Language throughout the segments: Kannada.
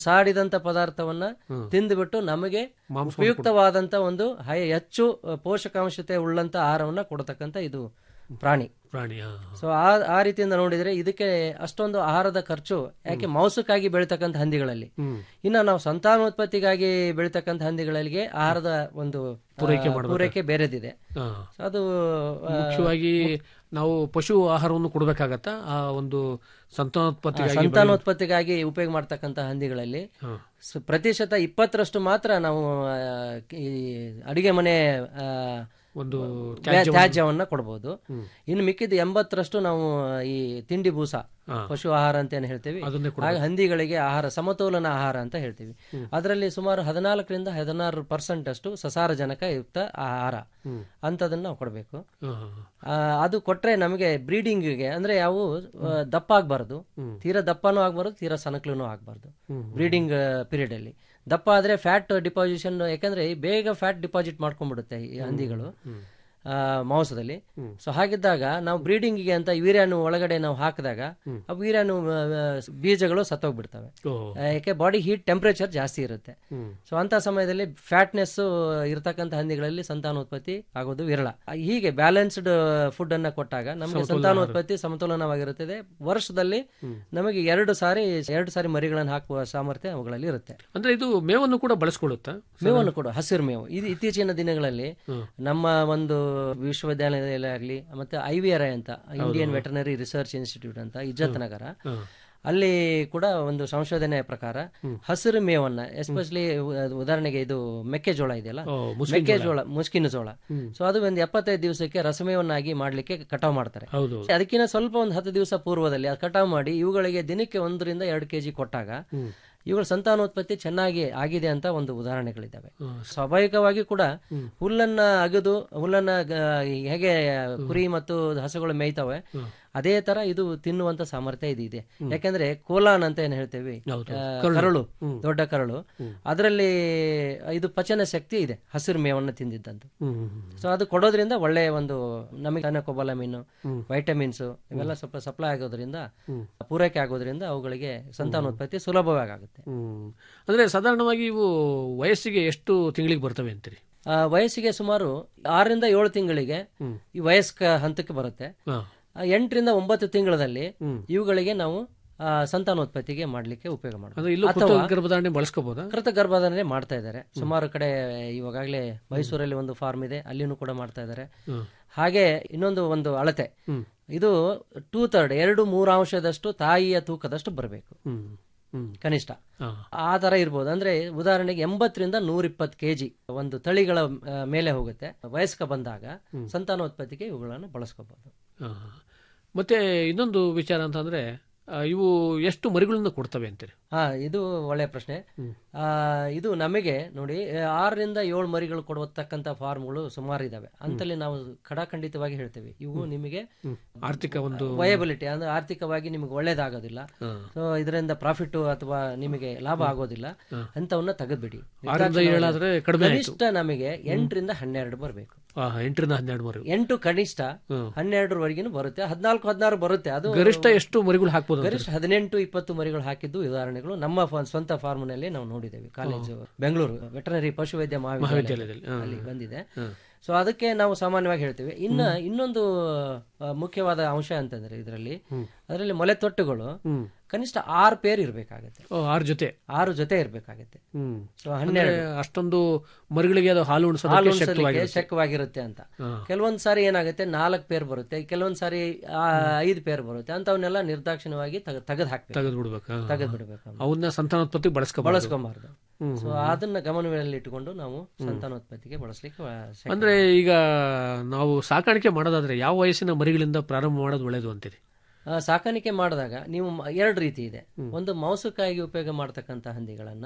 ಸಾಡಿದಂತ ಪದಾರ್ಥವನ್ನ ತಿಂದುಬಿಟ್ಟು ನಮಗೆ ಮಾಂಸವನ್ನು ಉಪಯುಕ್ತವಾದಂತ ಒಂದು ಹೈ ಹೆಚ್ಚು ಅ, ಪೋಷಕಾಂಶತೆ ಉಳ್ಳಂತ ಆಹಾರವನ್ನ ಕೊಡತಕ್ಕಂತ ಇದು ಪ್ರಾಣಿ ಪ್ರಾಣಿ ಆ, ಸೊ ಆ ಆ ರೀತಿಯಿಂದ ನೋಡಿದ್ರೆ ಇದಕ್ಕೆ ಅಷ್ಟೊಂದು ಆಹಾರದ ಖರ್ಚು ಯಾಕೆ ಮಾಂಸಕ್ಕಾಗಿ ಬೆಳೀತಕ್ಕಂಥ ಹಂದಿಗಳಲ್ಲಿ ಹ್ಮ್. ಇನ್ನು ನಾವು ಸಂತಾನೋತ್ಪತ್ತಿಗಾಗಿ ಬೆಳೀತಕ್ಕಂಥ ಹಂದಿಗಳಿಗೆ ಆಹಾರದ ಒಂದು ಆ, ಪೂರೈಕೆ ಮಾಡ್ಬೇಕು. ಪೂರೈಕೆ ಬೇರೆದಿದೆ ಆ. ಸೊ ಅದು ಆ, ಮುಖ್ಯವಾಗಿ ನಾವು ಪಶು ಆಹಾರವನ್ನು ಕೊಡಬೇಕಾಗತ್ತಾ ಆ ಒಂದು ಸಂತಾನೋತ್ಪತ್ತಿಗಾಗಿ ಸಂತಾನೋತ್ಪತ್ತಿಗಾಗಿ ಉಪಯೋಗ ಮಾಡ್ತಕ್ಕಂಥ ಹಂದಿಗಳಲ್ಲಿ ಹಾ. ಸ- ಪ್ರತಿಶತ ಇಪ್ಪತ್ತರಷ್ಟು ಮಾತ್ರ ನಾವು ಆ, ಈ ಅಡಿಗೆ ಮನೆ ಆ, ಒಂದು ವ್ಯಾ- ತ್ಯಾಜ್ಯವನ್ನ ಕೊಡಬಹುದು ಇನ್ನು ಮಿಕ್ಕಿದ ಎಂಬತ್ತರಷ್ಟು ನಾವು ಈ ತಿಂಡಿ ಬೂಸ ಪಶು ಆಹಾರ ಅಂತ ಏನ್ ಹೇಳ್ತೀವಿ ಅದನ್ನೇ ಹಾಗೆ ಹಂದಿಗಳಿಗೆ ಆಹಾರ ಸಮತೋಲನ ಆಹಾರ ಅಂತ ಹೇಳ್ತೀವಿ ಅದರಲ್ಲಿ ಸುಮಾರು ಹದಿನಾಲ್ಕರಿಂದ ಹದಿನಾರು ಪರ್ಸೆಂಟ್ ಅಷ್ಟು ಸಸಾರಜನಕ ಯುಕ್ತ ಆಹಾರ ಅಂತದನ್ನ ನಾವು ಕೊಡಬೇಕು ಆ, ಆ, ಅದು ಕೊಟ್ರೆ ನಮಗೆ ಬ್ರೀಡಿಂಗ್ಗೆ ಅಂದ್ರೆ ಯಾವು ಆ, ದಪ್ಪ ಆಗ್ಬಾರ್ದು ತೀರಾ ದಪ್ಪನೂ ಆಗ್ಬಾರ್ದು ತೀರಾ ಸನಕ್ಲೂ ಆಗ್ಬಾರ್ದು ಬ್ರೀಡಿಂಗ್ ಪೀರಿಯಡ್ ಅಲ್ಲಿ ದಪ್ಪ ಆದ್ರೆ ಫ್ಯಾಟ್ ಡಿಪಾಸಿಷನ್ ಯಾಕಂದ್ರೆ ಬೇಗ ಫ್ಯಾಟ್ ಡಿಪಾಸಿಟ್ ಮಾಡ್ಕೊಂಡ್ಬಿಡುತ್ತೆ ಈ ಹಂದಿಗಳು ಆ, ಮಾಂಸದಲ್ಲಿ ಸೊ ಹಾಗಿದ್ದಾಗ ನಾವು ಬ್ರೀಡಿಂಗಿಗೆ ಅಂತ ವೀರ್ಯಾಣು ಒಳಗಡೆ ನಾವು ಹಾಕಿದಾಗ ಆ ವೀರ್ಯಾಣು ಆ, ಆ, ಬೀಜಗಳು ಸತ್ತೋಗ್ಬಿಡ್ತವೆ ಓ. ಆ, ಯಾಕೆ ಬಾಡಿ ಹೀಟ್ ಟೆಂಪರೇಚರ್ ಜಾಸ್ತಿ ಇರುತ್ತೆ ಸೊ ಅಂತ ಸಮಯದಲ್ಲಿ ಫ್ಯಾಟ್ನೆಸ್ ಇರತಕ್ಕಂಥ ಹಂದಿಗಳಲ್ಲಿ ಸಂತಾನೋತ್ಪತ್ತಿ ಆಗೋದು ವಿರಳ ಆ, ಹೀಗೆ ಬ್ಯಾಲೆನ್ಸ್ಡ್ ಫುಡ್ ಅನ್ನ ಕೊಟ್ಟಾಗ ನಮಗೆ ಸಂತಾನೋತ್ಪತ್ತಿ ಸಮತೋಲನವಾಗಿರುತ್ತದೆ ವರ್ಷದಲ್ಲಿ ನಮಗೆ ಎರಡು ಸಾರಿ ಎರಡು ಸಾರಿ ಮರಿಗಳನ್ನು ಹಾಕುವ ಸಾಮರ್ಥ್ಯ ಅವುಗಳಲ್ಲಿ ಇರುತ್ತೆ ಅಂದ್ರೆ ಇದು ಮೇವನ್ನು ಕೂಡ ಬಳಸ್ಕೊಳ್ಳುತ್ತಾ ಮೇವನ್ನು ಕೂಡ ಹಸಿರು ಮೇವು ಇದು ಇತ್ತೀಚಿನ ದಿನಗಳಲ್ಲಿ ನಮ್ಮ ಒಂದು ವಿಶ್ವವಿದ್ಯಾಲಯದಲ್ಲಿ ಆಗಲಿ ಮತ್ತೆ ಐ ವಿ ಆರ್ ಐ ಅಂತ ಇಂಡಿಯನ್ ವೆಟರ್ನರಿ ರಿಸರ್ಚ್ ಇನ್ಸ್ಟಿಟ್ಯೂಟ್ ಅಂತ ಇಜ್ಜತ್ ನಗರ ಅಲ್ಲಿ ಕೂಡ ಒಂದು ಸಂಶೋಧನೆಯ ಪ್ರಕಾರ ಹಸಿರು ಮೇವನ್ನ ಎಸ್ಪೆಷಲಿ ಉದಾಹರಣೆಗೆ ಇದು ಮೆಕ್ಕೆಜೋಳ ಇದೆಯಲ್ಲ ಓ, ಮೆಕ್ಕೆಜೋಳ ಮುಸ್ಕಿನ ಜೋಳ ಸೊ ಅದು ಒಂದು ಎಪ್ಪತ್ತೈದು ದಿವಸಕ್ಕೆ ರಸಮೇವನ್ನಾಗಿ ಮಾಡ್ಲಿಕ್ಕೆ ಕಟಾವ್ ಮಾಡ್ತಾರೆ ಹೌದು ಅದಕ್ಕಿಂತ ಸ್ವಲ್ಪ ಒಂದು ಹತ್ತು ದಿವಸ ಪೂರ್ವದಲ್ಲಿ ಅದು ಕಟಾವ್ ಮಾಡಿ ಇವುಗಳಿಗೆ ದಿನಕ್ಕೆ ಒಂದರಿಂದ ಎರಡು ಕೆಜಿ ಕೊಟ್ಟಾಗ ಇವುಗಳ ಸಂತಾನೋತ್ಪತ್ತಿ ಚೆನ್ನಾಗಿ ಆಗಿದೆ ಅಂತ ಒಂದು ಉದಾಹರಣೆಗಳಿದ್ದಾವೆ ಸ್ವಾಭಾವಿಕವಾಗಿ ಕೂಡ ಹುಲ್ಲನ್ನ ಅಗದು ಹುಲ್ಲನ್ನ ಗ- ಹೇಗೆ ಕುರಿ ಮತ್ತು ಹಸುಗಳು ಮೇಯ್ತವೆ ಅದೇ ತರ ಇದು ತಿನ್ನುವಂತ ಸಾಮರ್ಥ್ಯ ಇದು ಇದೆ ಯಾಕಂದ್ರೆ ಕೋಲಾನ್ ಅಂತ ಏನ್ ಹೇಳ್ತೇವೆ ಹೌದು. ಆ, ಕರಳು ದೊಡ್ಡ ಕರಳು ಅದರಲ್ಲಿ ಇದು ಪಚನ ಶಕ್ತಿ ಇದೆ ಹಸಿರು ಮೇವನ್ನು ತಿಂದಿದ್ದಂತ ಹ್ಮ್ ಹ್ಮ್, ಹ್ಮ್. ಸೊ ಅದು ಕೊಡೋದ್ರಿಂದ ಒಳ್ಳೆಯ ಒಂದು ನಮಗೆ ಕೊಬಲಮಿನ್ ವೈಟಮಿನ್ಸ್ ಇವೆಲ್ಲ ಸ್ವಲ್ಪ ಸಪ್ಲೈ ಆಗೋದ್ರಿಂದ ಪೂರೈಕೆ ಆಗೋದ್ರಿಂದ ಅವುಗಳಿಗೆ ಸಂತಾನೋತ್ಪತ್ತಿ ಸುಲಭವಾಗಿ ಆಗುತ್ತೆ ಹ್ಮ್. ಅಂದ್ರೆ ಸಾಧಾರಣವಾಗಿ ಇವು ವಯಸ್ಸಿಗೆ ಎಷ್ಟು ತಿಂಗಳಿಗೆ ಬರ್ತವೆ ಅಂತೀರಿ ಆ, ವಯಸ್ಸಿಗೆ ಸುಮಾರು ಆರರಿಂದ ಏಳು ತಿಂಗಳಿಗೆ ಈ ವಯಸ್ಕ ಹಂತಕ್ಕೆ ಬರುತ್ತೆ ಹಾ. ಆ, ಎಂಟರಿಂದ ಒಂಬತ್ತು ತಿಂಗಳಲ್ಲಿ ಇವುಗಳಿಗೆ ನಾವು ಆ, ಸಂತಾನೋತ್ಪತ್ತಿಗೆ ಮಾಡ್ಲಿಕ್ಕೆ ಉಪಯೋಗ ಮಾಡಬಹುದು ಅಂದ್ರೆ ಇಲ್ಲೂ ಕೃತಕ ಗರ್ಭಧಾರಣೆ ಬಳಸ್ಕೋಬಹುದಾ ಕೃತ ಗರ್ಭಧಾರಣೆ ಮಾಡ್ತಾ ಇದ್ದಾರೆ ಸುಮಾರು ಕಡೆ ಇವಾಗಲೇ ಮೈಸೂರಲ್ಲಿ ಒಂದು ಫಾರ್ಮ್ ಇದೆ ಅಲ್ಲಿನೂ ಕೂಡ ಮಾಡ್ತಾ ಇದ್ದಾರೆ ಹಾಗೆ ಇನ್ನೊಂದು ಒಂದು ಅಳತೆ ಇದು ಟೂ ಥರ್ಡ್ ಎರಡು ಮೂರಾಂಶದಷ್ಟು ತಾಯಿಯ ತೂಕದಷ್ಟು ಬರಬೇಕು ಹ್ಮ್ ಹ್ಮ್ ಕನಿಷ್ಠ ಹಾ. ಆ ತರ ಇರ್ಬೋದು ಅಂದ್ರೆ ಉದಾಹರಣೆಗೆ ಎಂಬತ್ತರಿಂದ ನೂರಿಪ್ಪತ್ತು ಕೆಜಿ ಒಂದು ತಳಿಗಳ ಆ, ಮೇಲೆ ಹೋಗುತ್ತೆ ವಯಸ್ಕ ಬಂದಾಗ ಸಂತಾನೋತ್ಪತ್ತಿಗೆ ಇವುಗಳನ್ನು ಬಳಸ್ಕೋಬಹುದು ಹಾ. ಮತ್ತೆ ಇನ್ನೊಂದು ವಿಚಾರ ಅಂತಂದ್ರೆ ಆ, ಇವು ಎಷ್ಟು ಮರಿಗಳನ್ನು ಕೊಡ್ತವೆ ಅಂತೀರಿ ಹಾ ಇದು ಒಳ್ಳೆಯ ಪ್ರಶ್ನೆ ಆ, ಇದು ನಮಗೆ ನೋಡಿ ಆ, ಆರರಿಂದ ಏಳು ಮರಿಗಳು ಕೊಡತಕ್ಕಂತ ಫಾರ್ಮ್ಗಳು ಸುಮಾರು ಇದಾವೆ ಅಂತಲ್ಲಿ ನಾವು ಖಡಾಖಂಡಿತವಾಗಿ ಹೇಳ್ತೇವೆ ಇವು ನಿಮಗೆ ಆರ್ಥಿಕ ಒಂದು ವಯಬಿಲಿಟಿ ಅಂದ್ರೆ ಆರ್ಥಿಕವಾಗಿ ನಿಮಗೆ ಒಳ್ಳೇದಾಗೋದಿಲ್ಲ ಹಾ. ಸೊ ಇದರಿಂದ ಪ್ರಾಫಿಟ್ ಅಥವಾ ನಿಮಗೆ ಲಾಭ ಆಗೋದಿಲ್ಲ ಅಂತವನ್ನ ತೆಗೆದ್ಬಿಡಿ ಆರರಿಂದ ಏಳಾದ್ರೆ ಕಡಿಮೆ ಆಯ್ತು ಕನಿಷ್ಠ ನಮಗೆ ಎಂಟರಿಂದ ಹನ್ನೆರಡು ಬರಬೇಕು ಆ, ಎಂಟರಿಂದ ಹನ್ನೆರಡು ಮರಿ ಎಂಟು ಕನಿಷ್ಠ ಹನ್ನೆರಡರವರೆಗಿನ ಬರುತ್ತೆ ಹದಿನಾಲ್ಕು ಹದಿನಾರು ಬರುತ್ತೆ ಅದು ಗರಿಷ್ಠ ಎಷ್ಟು ಮರಿಗಳು ಹಾಕ್ಬೋದು ಅಂತೀರಿ? ಗರಿಷ್ಠ ಹದಿನೆಂಟು ಇಪ್ಪತ್ತು ಮರಿಗಳು ಹಾಕಿದ್ದು ಉದಾಹರಣೆಗಳು ನಮ್ಮ ಫ- ಸ್ವಂತ ಫಾರ್ಮ್ನಲ್ಲಿ ನಾವು ನೋಡಿದ್ದೇವೆ ಕಾಲೇಜು ಬೆಂಗಳೂರು ವೆಟನರಿ ಪಶುವೈದ್ಯ ಮಹಾವಿದ್ಯಾಲಯ ಮಹಾವಿದ್ಯಾಲಯದಲ್ಲಿ ಹಾ. ಅಲ್ಲಿ ಬಂದಿದೆ ಸೊ ಅದಕ್ಕೆ ನಾವು ಸಾಮಾನ್ಯವಾಗಿ ಹೇಳ್ತೇವೆ ಇನ್ನ ಇನ್ನೊಂದು ಆ, ಮುಖ್ಯವಾದ ಅಂಶ ಅಂತಂದ್ರೆ ಇದರಲ್ಲಿ ಅದರಲ್ಲಿ ಮೊಲೆ ತೊಟ್ಟುಗಳು ಕನಿಷ್ಠ ಆರು ಪೇರ್ ಇರಬೇಕಾಗತ್ತೆ ಓ, ಆರ್ ಜೊತೆ ಆರು ಜೊತೆ ಇರಬೇಕಾಗತ್ತೆ ಹ್ಮ್ ಸೊ ಹನ್ನೆರಡು ಅಂದ್ರೆ ಅಷ್ಟೊಂದು ಮರಿಗಳಿಗೆ ಅದು ಹಾಲು ಉಣಿಸೋದಕ್ಕೆ ಹಾಲು ಶಕ್ತವಾಗಿ ಉಣಿಸಲಿಕ್ಕೆ ಶಕ್ತವಾಗಿರುತ್ತೆ ಅಂತ ಕೆಲವೊಂದ್ ಸಾರಿ ಏನಾಗುತ್ತೆ ನಾಲ್ಕು ಪೇರ್ ಬರುತ್ತೆ ಕೆಲವೊಂದ್ ಸಾರಿ ಆ, ಐದು ಪೇರ್ ಬರುತ್ತೆ ಅಂತವನ್ನೆಲ್ಲ ನಿರ್ದಾಕ್ಷಿಣ್ಯವಾಗಿ ತೆಗೆದು ಹಾಕ್ಬೇಕು ತೆಗೆದು ಬಿಡ್ಬೇಕಾ ತೆಗೆದು ಬಿಡಬೇಕು ಅವನ್ನ ಸಂತಾನೋತ್ಪತ್ತಿ ಬಳಸ್ಕೋಬಾರ್ದು ಬಳಸ್ಕೊಂಬಾರ್ದು ಸೊ ಅದನ್ನ ಗಮನದಲ್ಲಿ ಇಟ್ಟುಕೊಂಡು ನಾವು ಸಂತಾನೋತ್ಪತ್ತಿಗೆ ಬಳಸಲಿಕ್ಕೆ ಅಂದ್ರೆ ಈಗ ನಾವು ಸಾಕಾಣಿಕೆ ಮಾಡೋದಾದ್ರೆ ಯಾವ ವಯಸ್ಸಿನ ಮರಿಗಳಿಂದ ಪ್ರಾರಂಭ ಮಾಡೋದು ಒಳ್ಳೇದು ಅಂತೀರಿ ಸಾಕಾಣಿಕೆ ಮಾಡಿದಾಗ ನೀವು ಮ- ಎರಡು ರೀತಿ ಇದೆ ಒಂದು ಮಾಂಸಕ್ಕಾಗಿ ಉಪಯೋಗ ಮಾಡ್ತಕ್ಕಂಥ ಹಂದಿಗಳನ್ನ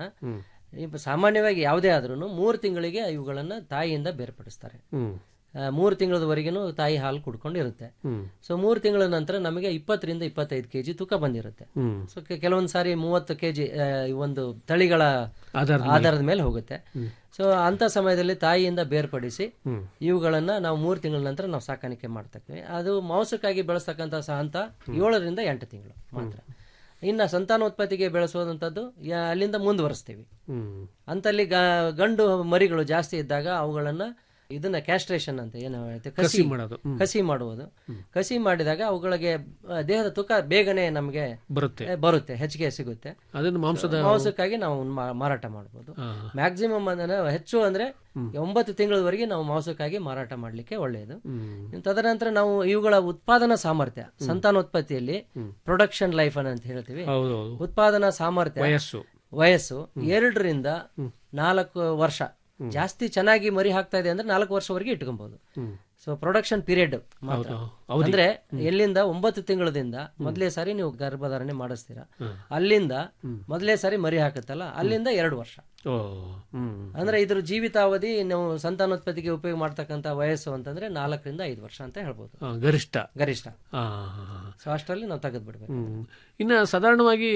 ಈಗ ಸಾಮಾನ್ಯವಾಗಿ ಯಾವುದೇ ಆದ್ರೂ ಮೂರು ತಿಂಗಳಿಗೆ ಇವುಗಳನ್ನ ತಾಯಿಯಿಂದ ಬೇರ್ಪಡಿಸ್ತಾರೆ ಹ್ಮ್ ಆ, ಮೂರು ತಿಂಗಳವರೆಗೂ ತಾಯಿ ಹಾಲು ಕುಡ್ಕೊಂಡು ಇರುತ್ತೆ ಹ್ಮ್ ಸೊ ಮೂರು ತಿಂಗಳ ನಂತರ ನಮಗೆ ಇಪ್ಪತ್ತರಿಂದ ಇಪ್ಪತ್ತೈದು ಕೆಜಿ ತೂಕ ಬಂದಿರುತ್ತೆ ಹ್ಮ್ ಸೊ ಕೆ- ಕೆಲವೊಂದ್ ಸಾರಿ ಮೂವತ್ತು ಕೆಜಿ ಒಂದು ತಳಿಗಳ ಆಧಾರದ ಆಧಾರದ ಮೇಲೆ ಹೋಗುತ್ತೆ ಸೊ ಅಂತ ಸಮಯದಲ್ಲಿ ತಾಯಿಯಿಂದ ಬೇರ್ಪಡಿಸಿ ಇವುಗಳನ್ನ ನಾವು ಮೂರು ತಿಂಗಳ ನಂತರ ನಾವು ಸಾಕಾಣಿಕೆ ಮಾಡ್ತೇವೆ ಅದು ಮಾಂಸಕ್ಕಾಗಿ ಬೆಳೆಸ್ತಕ್ಕಂಥ ಹಂತ ಏಳರಿಂದ ಎಂಟು ತಿಂಗಳು ಮಾತ್ರ ಇನ್ನ ಸಂತಾನೋತ್ಪತ್ತಿಗೆ ಬೆಳೆಸುವಂಥದ್ದು ಯಾ- ಅಲ್ಲಿಂದ ಮುಂದುವರಿಸ್ತೀವಿ ಹ್ಮ್ ಅಂತಲ್ಲಿ ಗ- ಗಂಡು ಮರಿಗಳು ಜಾಸ್ತಿ ಇದ್ದಾಗ ಅವುಗಳನ್ನ ಇದನ್ನ ಕ್ಯಾಸ್ಟ್ರೇಷನ್ ಅಂತ ಏನು ಹೇಳ್ತೀವಿ ಕಸಿ ಕಸಿ ಮಾಡೋದು ಹ್ಮ್. ಕಸಿ ಮಾಡುವುದು ಕಸಿ ಮಾಡಿದಾಗ ಅವುಗಳಿಗೆ ಆ, ದೇಹದ ತೂಕ ಬೇಗನೆ ನಮಗೆ ಬರುತ್ತೆ ಬರುತ್ತೆ ಹೆಚ್ಚಿಗೆ ಸಿಗುತ್ತೆ ಅದನ್ನು ಮಾಂಸದ ಮಾಂಸಕ್ಕಾಗಿ ನಾವು ಮಾ- ಮಾರಾಟ ಮಾಡಬಹುದು ಹಾ. ಮ್ಯಾಕ್ಸಿಮಮ್ ಅಂದ್ರೆ ಹೆಚ್ಚು ಅಂದ್ರೆ ಒಂಬತ್ತು ತಿಂಗಳವರೆಗೆ ನಾವು ಮಾಂಸಕ್ಕಾಗಿ ಮಾರಾಟ ಮಾಡಲಿಕ್ಕೆ ಒಳ್ಳೆಯದು ಹ್ಮ್ ತದನಂತರ ನಾವು ಇವುಗಳ ಉತ್ಪಾದನಾ ಸಾಮರ್ಥ್ಯ ಸಂತಾನೋತ್ಪತ್ತಿಯಲ್ಲಿ ಪ್ರೊಡಕ್ಷನ್ ಲೈಫ್ ಅಂತ ಹೇಳ್ತೀವಿ ಹೌದೌದು ಉತ್ಪಾದನಾ ಸಾಮರ್ಥ್ಯ ವಯಸ್ಸು ವಯಸ್ಸು ಎರಡರಿಂದ ನಾಲ್ಕು ವರ್ಷ ಜಾಸ್ತಿ ಚೆನ್ನಾಗಿ ಮರಿ ಹಾಕ್ತಾ ಇದೆ ಅಂದ್ರೆ ನಾಲ್ಕು ವರ್ಷವರೆಗೆ ಇಟ್ಕೊಬಹುದು ಹ್ಮ್ ಸೊ ಪ್ರೊಡಕ್ಷನ್ ಪೀರಿಯಡ್ ಮಾತ್ರ ಹೌದು ಅವಧಿ ಅಂದ್ರೆ ಎಲ್ಲಿಂದ ಒಂಬತ್ತು ತಿಂಗಳದಿಂದ ಮೊದಲೇ ಸಾರಿ ನೀವು ಗರ್ಭಧಾರಣೆ ಮಾಡಿಸ್ತೀರಾ ಹ್ಮ್. ಅಲ್ಲಿಂದ ಮೊದಲೇ ಸಾರಿ ಮರಿ ಹಾಕುತ್ತಲ್ಲ ಅಲ್ಲಿಂದ ಎರಡು ವರ್ಷ ಓ ಹ್ಮ್ ಅಂದ್ರೆ ಇದ್ರ ಜೀವಿತಾವಧಿ ನಾವು ಸಂತಾನೋತ್ಪತ್ತಿಗೆ ಉಪಯೋಗ ಮಾಡ್ತಕ್ಕಂಥ ವಯಸ್ಸು ಅಂತಂದ್ರೆ ನಾಲ್ಕರಿಂದ ಐದು ವರ್ಷ ಅಂತ ಹೇಳ್ಬೋದು ಆ, ಗರಿಷ್ಠ ಗರಿಷ್ಠ ಆ, ಹಾ, ಹಾ. ಸೊ ಅಷ್ಟರಲ್ಲಿ ನಾವು ತೆಗೆದು ಬಿಡ್ಬೇಕು ಹ್ಮ್ ಇನ್ನ ಸಾಧಾರಣವಾಗಿ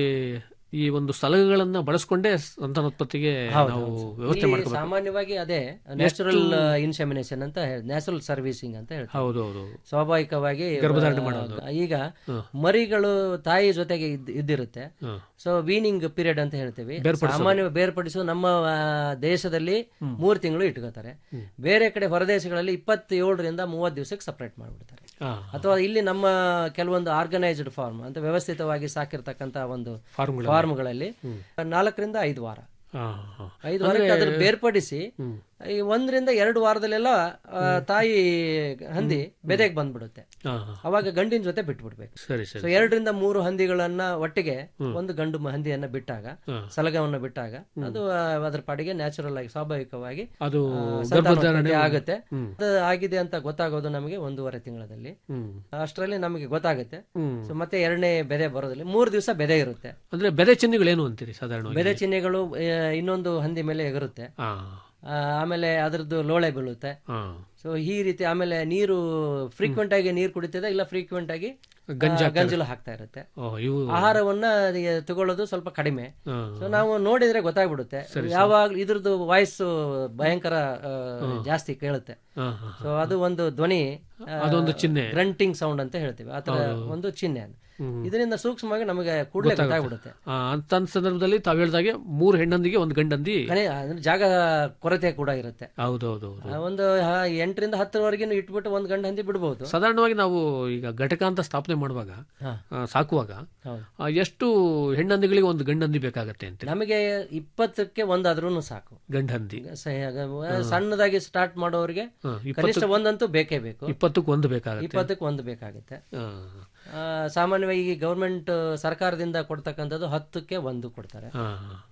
ಈ ಒಂದು ಸಲಹೆಗಳನ್ನ ಬಳಸ್ಕೊಂಡೇ ಸಂತಾನೋತ್ಪತ್ತಿಗೆ ನಾವು ವ್ಯವಸ್ಥೆ ಇಲ್ಲಿ ಮಾಡ್ಕೋಬೇಕು ಸಾಮಾನ್ಯವಾಗಿ ಅದೇ ನ್ಯಾಚುರಲ್ ಇನ್ಸೆಮಿನೇಷನ್ ಅಂತ ನ್ಯಾಚುರಲ್ ಸರ್ವಿಸಿಂಗ್ ಅಂತ ಹೇಳ್ತೀವಿ ಹೌದು ಹೌದು ಸ್ವಾಭಾವಿಕವಾಗಿ ಗರ್ಭಧಾರಣೆ ಆ, ಮಾಡೋದು. ಈಗ ಮರಿಗಳು ತಾಯಿ ಜೊತೆಗೆ ಇದ್- ಇದ್ದಿರುತ್ತೆ ಹ್ಮ್. ಸೊ ವೀನಿಂಗ್ ಪೀರಿಯಡ್ ಅಂತ ಹೇಳ್ತೀವಿ ಬೇರ್ಪಡಿಸೋದು. ಸಾಮಾನ್ಯ ಬೇರ್ಪಡಿಸು ನಮ್ಮ ಆ, ದೇಶದಲ್ಲಿ ಮೂರು ತಿಂಗಳು ಇಟ್ಕೋತಾರೆ ಬೇರೆ ಕಡೆ ಹೊರದೇಶಗಳಲ್ಲಿ ಇಪ್ಪತ್ತೇಳರಿಂದ ಮೂವತ್ತು ದಿವಸಕ್ಕೆ ಸಪರೇಟ್ ಮಾಡಿಬಿಡ್ತಾರೆ ಆ, ಅಥವಾ ಇಲ್ಲಿ ನಮ್ಮ ಕೆಲವೊಂದು ಆರ್ಗನೈಸ್ಡ್ ಫಾರ್ಮ್ ಅಂತ ವ್ಯವಸ್ಥಿತವಾಗಿ ಸಾಕಿರ್ತಕ್ಕಂಥ ಒಂದು ಫಾರ್ಮ್ಗಳು ಫಾರ್ಮ್ಗಳಲ್ಲಿ ನಾಲ್ಕರಿಂದ ಐದು ವಾರ ಆ, ಆ. ಐದು ವಾರಕ್ಕೆ ಅದ್ರ ಬೇರ್ಪಡಿಸಿ ಈ ಒಂದರಿಂದ ಎರಡು ವಾರದಲ್ಲೆಲ್ಲ ಆ, ತಾಯಿ ಹಂದಿ ಬೆದೆಗೆ ಬಂದ್ಬಿಡುತ್ತೆ ಆ, ಅವಾಗ ಗಂಡಿನ ಜೊತೆ ಬಿಟ್ಬಿಡ್ಬೇಕು ಸರಿ ಸರಿ ಸೊ ಎರಡರಿಂದ ಮೂರು ಹಂದಿಗಳನ್ನ ಒಟ್ಟಿಗೆ ಒಂದು ಗಂಡು ಮ- ಹಂದಿಯನ್ನ ಬಿಟ್ಟಾಗ ಹಾ. ಸಲಗವನ್ನು ಬಿಟ್ಟಾಗ ಅದು ಆ, ಅದ್ರ ಪಾಡಿಗೆ ನ್ಯಾಚುರಲ್ ಆಗಿ ಸ್ವಾಭಾವಿಕವಾಗಿ ಅದು ಆ, ಗರ್ಭಧಾರಣೆ ಸಂತಾನೋತ್ಪತ್ತಿ ಆಗುತ್ತೆ ಹ್ಮ್. ಅದು ಆಗಿದೆ ಅಂತ ಗೊತ್ತಾಗೋದು ನಮಗೆ ಒಂದೂವರೆ ತಿಂಗಳಲ್ಲಿ ಹ್ಮ್ ಅಷ್ಟರಲ್ಲಿ ನಮಗೆ ಗೊತ್ತಾಗುತ್ತೆ ಹ್ಮ್ ಸೊ ಮತ್ತೆ ಎರಡನೇ ಬೆದೆ ಬರೋದಿಲ್ಲ ಮೂರು ದಿವಸ ಬೆದೆ ಇರುತ್ತೆ ಅಂದ್ರೆ ಬೆದೆ ಚಿಹ್ನೆಗಳೇನು ಅಂತೀರಿ ಸಾಧಾರಣವಾಗಿ ಬೆದೆ ಚಿಹ್ನೆಗಳು ಆ, ಇನ್ನೊಂದು ಹಂದಿ ಮೇಲೆ ಎಗರುತ್ತೆ ಆ, ಆ, ಆಮೇಲೆ ಅದರದ್ದು ಲೋಳೆ ಬೀಳುತ್ತೆ ಆ. ಸೊ ಈ ರೀತಿ ಆಮೇಲೆ ನೀರು ಫ್ರೀಕ್ವೆಂಟ್ ಆಗಿ ನೀರು ಕುಡಿತದೆ ಇಲ್ಲ ಫ್ರೀಕ್ವೆಂಟ್ ಆಗಿ ಗಂಜಿ ಆ, ಗಂಜಲು ಹಾಕ್ತಾ ಇರುತ್ತೆ ಓ ಇವು ಆಹಾರವನ್ನ ಅದಕ್ಕೆ ತಗೊಳ್ಳೋದು ಸ್ವಲ್ಪ ಕಡಿಮೆ ಆ, ಸೊ ನಾವು ನೋಡಿದ್ರೆ ಗೊತ್ತಾಗ್ಬಿಡುತ್ತೆ ಯಾವಾಗ ಇದ್ರದ್ದು ವಾಯ್ಸ್ ಭಯಂಕರ ಆ, ಜಾಸ್ತಿ ಕೇಳುತ್ತೆ ಆ, ಆ. ಸೊ ಅದು ಒಂದು ಧ್ವನಿ ಅದೊಂದು ಚಿಹ್ನೆ ಗ್ರಂಟಿಂಗ್ ಸೌಂಡ್ ಅಂತ ಹೇಳ್ತೀವಿ ಆತರ ಒಂದು ಚಿಹ್ನೆ ಅದು ಇದರಿಂದ ಸೂಕ್ಷ್ಮವಾಗಿ ನಮಗೆ ಕೂಡಲೇ ಗೊತ್ತಾಗ್ಬಿಡುತ್ತೆ ಆ, ಅಂತ ಸಂದರ್ಭದಲ್ಲಿ ತಾವು ಹೇಳ್ದಾಗೆ ಮೂರು ಹೆಣ್ಣಂದಿಗೆ ಒಂದು ಗಂಡಂದಿ ಕಣೆ ಅಂದ್ರೆ ಜಾಗ ಕೊರತೆ ಕೂಡ ಇರುತ್ತೆ ಹೌದೌದು ಹೌದು ಆ, ಒಂದು ಆ, ಎಂಟರಿಂದ ಹತ್ತರವರೆಗೆ ಇಟ್ಬಿಟ್ಟು ಒಂದು ಗಂಡು ಹಂದಿ ಬಿಡ್ಬೋದು ಸಾಧಾರಣವಾಗಿ ನಾವು ಈಗ ಘಟಕ ಅಂತ ಸ್ಥಾಪನೆ ಮಾಡುವಾಗ ಹಾ. ಆ, ಸಾಕುವಾಗ ಹೌದು ಆ, ಎಷ್ಟು ಹೆಣ್ಣಂದಿಗಳಿಗೆ ಒಂದು ಗಂಡಂದಿ ಬೇಕಾಗತ್ತೆ ಅಂತ ನಮಗೆ ಇಪ್ಪತ್ತಕ್ಕೆ ಒಂದಾದ್ರೂ ಸಾಕು ಗಂಡಂದಿ ಸ- ಸಣ್ಣದಾಗಿ ಸ್ಟಾರ್ಟ್ ಮಾಡೋರಿಗೆ ಹಾ, ಕನಿಷ್ಠ ಒಂದಂತೂ ಬೇಕೇ ಬೇಕು ಇಪ್ಪತ್ತಕ್ಕೆ ಒಂದು ಬೇಕಾಗತ್ತೆ ಇಪ್ಪತ್ತಕ್ಕೆ ಒಂದು ಬೇಕಾಗುತ್ತೆ ಆ, ಆ, ಸಾಮಾನ್ಯವಾಗಿ ಈ ಗೌರ್ಮೆಂಟ್ ಸರ್ಕಾರದಿಂದ ಕೊಡ್ತಕ್ಕಂಥದ್ದು ಹತ್ತಕ್ಕೆ ಒಂದು ಕೊಡ್ತಾರೆ ಆ,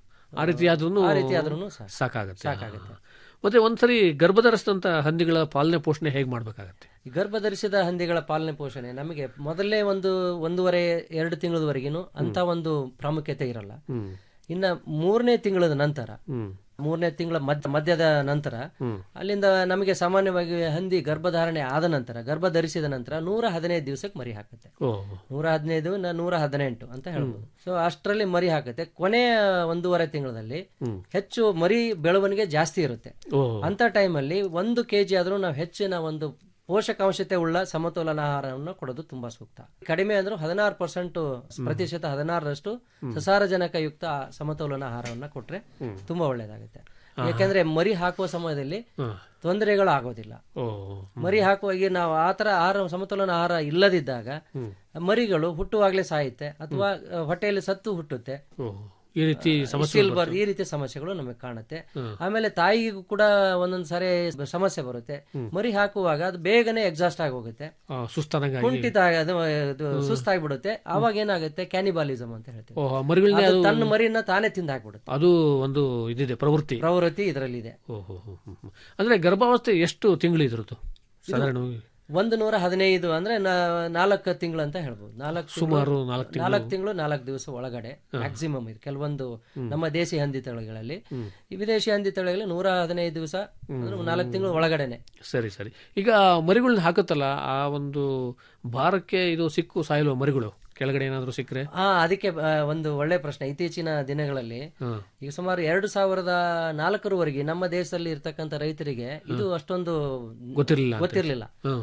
ಆ ರೀತಿ ಆದ್ರೂ ಆ ರೀತಿ ಆದ್ರೂ ಸಾಕು ಸಾಕಾಗತ್ತೆ ಸಾಕಾಗುತ್ತೆ. ಮತ್ತೆ ಒಂದ್ಸರಿ ಗರ್ಭಧರಿಸಿದಂತ ಹಂದಿಗಳ ಪಾಲನೆ ಪೋಷಣೆ ಹೇಗೆ ಮಾಡ್ಬೇಕಾಗತ್ತೆ ಈ ಗರ್ಭಧರಿಸಿದ ಹಂದಿಗಳ ಪಾಲನೆ ಪೋಷಣೆ ನಮಗೆ ಮೊದಲೇ ಒಂದು ಒಂದೂವರೆ ಎರಡು ತಿಂಗಳವರೆಗಿನು ಅಂತ ಒಂದು ಪ್ರಾಮುಖ್ಯತೆ ಇರಲ್ಲ ಹ್ಮ್ ಇನ್ನ ಮೂರನೇ ತಿಂಗಳದ ನಂತರ ಹ್ಮ್ ಮೂರನೇ ತಿಂಗಳ ಮಧ್ಯ ಮಧ್ಯದ ನಂತರ ಹ್ಮ್. ಅಲ್ಲಿಂದ ನಮಗೆ ಸಾಮಾನ್ಯವಾಗಿ ಹಂದಿ ಗರ್ಭಧಾರಣೆ ಆದ ನಂತರ ಗರ್ಭ ಧರಿಸಿದ ನಂತರ ನೂರ ಹದಿನೈದು ದಿವಸಕ್ಕೆ ಮರಿ ಹಾಕುತ್ತೆ ಓ ನೂರ ಹದಿನೈದು ನ- ನೂರ ಹದಿನೆಂಟು ಅಂತ ಹೇಳ್ಬೋದು ಸೊ ಅಷ್ಟರಲ್ಲಿ ಮರಿ ಹಾಕುತ್ತೆ ಕೊನೆಯ ಒಂದೂವರೆ ತಿಂಗಳಲ್ಲಿ ಹ್ಮ್. ಹೆಚ್ಚು ಮರಿ ಬೆಳವಣಿಗೆ ಜಾಸ್ತಿ ಇರುತ್ತೆ ಓ ಅಂತ ಟೈಮಲ್ಲಿ ಒಂದು ಕೆಜಿ ಆದ್ರೂ ನಾವು ಹೆಚ್ಚಿನ ಒಂದು ಪೋಷಕಾಂಶತೆ ಉಳ್ಳ ಸಮತೋಲನ ಆಹಾರವನ್ನು ಕೊಡೋದು ತುಂಬಾ ಸೂಕ್ತ ಕಡಿಮೆ ಅಂದ್ರೂ ಹದಿನಾರು ಪರ್ಸೆಂಟ್ ಪ್ರತಿಶತ ಹದಿನಾರರಷ್ಟು ಸಸಾರಜನಕ ಯುಕ್ತ ಸಮತೋಲನ ಆಹಾರವನ್ನ ಕೊಟ್ರೆ ತುಂಬಾ ಒಳ್ಳೇದಾಗುತ್ತೆ ಯಾಕಂದ್ರೆ ಮರಿ ಹಾಕುವ ಸಮಯದಲ್ಲಿ ಹಾ. ತೊಂದರೆಗಳು ಆಗೋದಿಲ್ಲ ಓ ಮರಿ ಹಾಕುವಾಗ ನಾವು ಆತರ ಆಹಾರ ಸಮತೋಲನ ಆಹಾರ ಇಲ್ಲದಿದ್ದಾಗ ಮರಿಗಳು ಹುಟ್ಟುವಾಗ್ಲೇ ಸಾಯುತ್ತೆ ಅಥವಾ ಆ, ಹೊಟ್ಟೆಯಲ್ಲಿ ಸತ್ತು ಹುಟ್ಟುತ್ತೆ ಓ ಈ ರೀತಿ ಸಮಸ್ಯೆ ಸಿಲ್ಬರ್ ಈ ರೀತಿ ಸಮಸ್ಯೆಗಳು ನಮಗೆ ಕಾಣುತ್ತೆ ಆಮೇಲೆ ತಾಯಿಗೂ ಕೂಡ ಒಂದೊಂದ್ ಸಾರಿ ಸಮಸ್ಯೆ ಬರುತ್ತೆ ಮರಿ ಹಾಕುವಾಗ ಅದು ಬೇಗನೆ ಎಕ್ಸಾಸ್ಟ್ ಆಗಿ ಹೋಗುತ್ತೆ ಆ, ಸುಸ್ತಾದಂಗಾಗಿ ಕುಂಠಿತ ಆಗಿ ಅದು ಅದು ಸುಸ್ತಾಗ್ಬಿಡುತ್ತೆ ಅವಾಗ ಏನಾಗುತ್ತೆ ಕ್ಯಾನಿಬಾಲಿಸಮ್ ಅಂತ ಹೇಳ್ತೀವಿ ಓ ಮರಿಗಳನ್ನ ಅದು ತನ್ನ ಮರಿನ ತಾನೇ ತಿಂದು ಹಾಕ್ಬಿಡುತ್ತೆ ಅದು ಒಂದು ಇದಿದೆ ಪ್ರವೃತ್ತಿ ಪ್ರವೃತ್ತಿ ಇದರಲ್ಲಿ ಇದೆ ಓ ಹೋ ಹೋ ಹೋ, ಹೋ. ಅಂದ್ರೆ ಗರ್ಭಾವಸ್ಥೆ ಎಷ್ಟು ತಿಂಗಳು ಇದ್ರದ್ದು ಸಾಧಾರಣವಾಗಿ ಒಂದು ನೂರ ಹದಿನೈದು ಅಂದ್ರೆ ನಾ- ನಾಲ್ಕು ತಿಂಗಳು ಅಂತ ಹೇಳ್ಬೋದು ನಾಲ್ಕು ಸುಮಾರು ನಾಲ್ಕು ತಿಂಗಳು ನಾಲ್ಕು ತಿಂಗಳು ನಾಲ್ಕು ದಿವಸ ಒಳಗಡೆ ಮ್ಯಾಕ್ಸಿಮಮ್ ಇದು ಕೆಲವೊಂದು ನಮ್ಮ ದೇಸಿ ಹಂದಿ ತಳಿಗಳಲ್ಲಿ ಈ ವಿದೇಶಿ ಹಂದಿ ತಳಿಗಳಲ್ಲಿ ನೂರ ಹದಿನೈದು ದಿವಸ ಅಂದ್ರೆ ನಾಲ್ಕು ತಿಂಗಳು ಒಳಗಡೆನೆ ಸರಿ ಸರಿ ಈಗ ಮರಿಗಳನ್ನ ಹಾಕುತ್ತಲ್ಲ ಆ ಒಂದು ಭಾರಕ್ಕೆ ಇದು ಸಿಕ್ಕು ಸಾಯಲ್ವ ಮರಿಗಳು ಕೆಳಗಡೆ ಏನಾದ್ರು ಸಿಕ್ಕರೆ ಹಾ ಅದಕ್ಕೆ ಆ, ಒಂದು ಒಳ್ಳೆ ಪ್ರಶ್ನೆ ಇತ್ತೀಚಿನ ದಿನಗಳಲ್ಲಿ ಹ್ಮ್. ಈಗ ಸುಮಾರು ಎರಡು ಸಾವಿರದ ನಾಲ್ಕರವರೆಗೆ ನಮ್ಮ ದೇಶದಲ್ಲಿ ಇರ್ತಕ್ಕಂಥ ರೈತರಿಗೆ ಇದು ಅಷ್ಟೊಂದು ಗೊತ್ತಿರಲಿಲ್ಲ ಅಂತ. ಗೊತ್ತಿರಲಿಲ್ಲ ಹ್ಮ್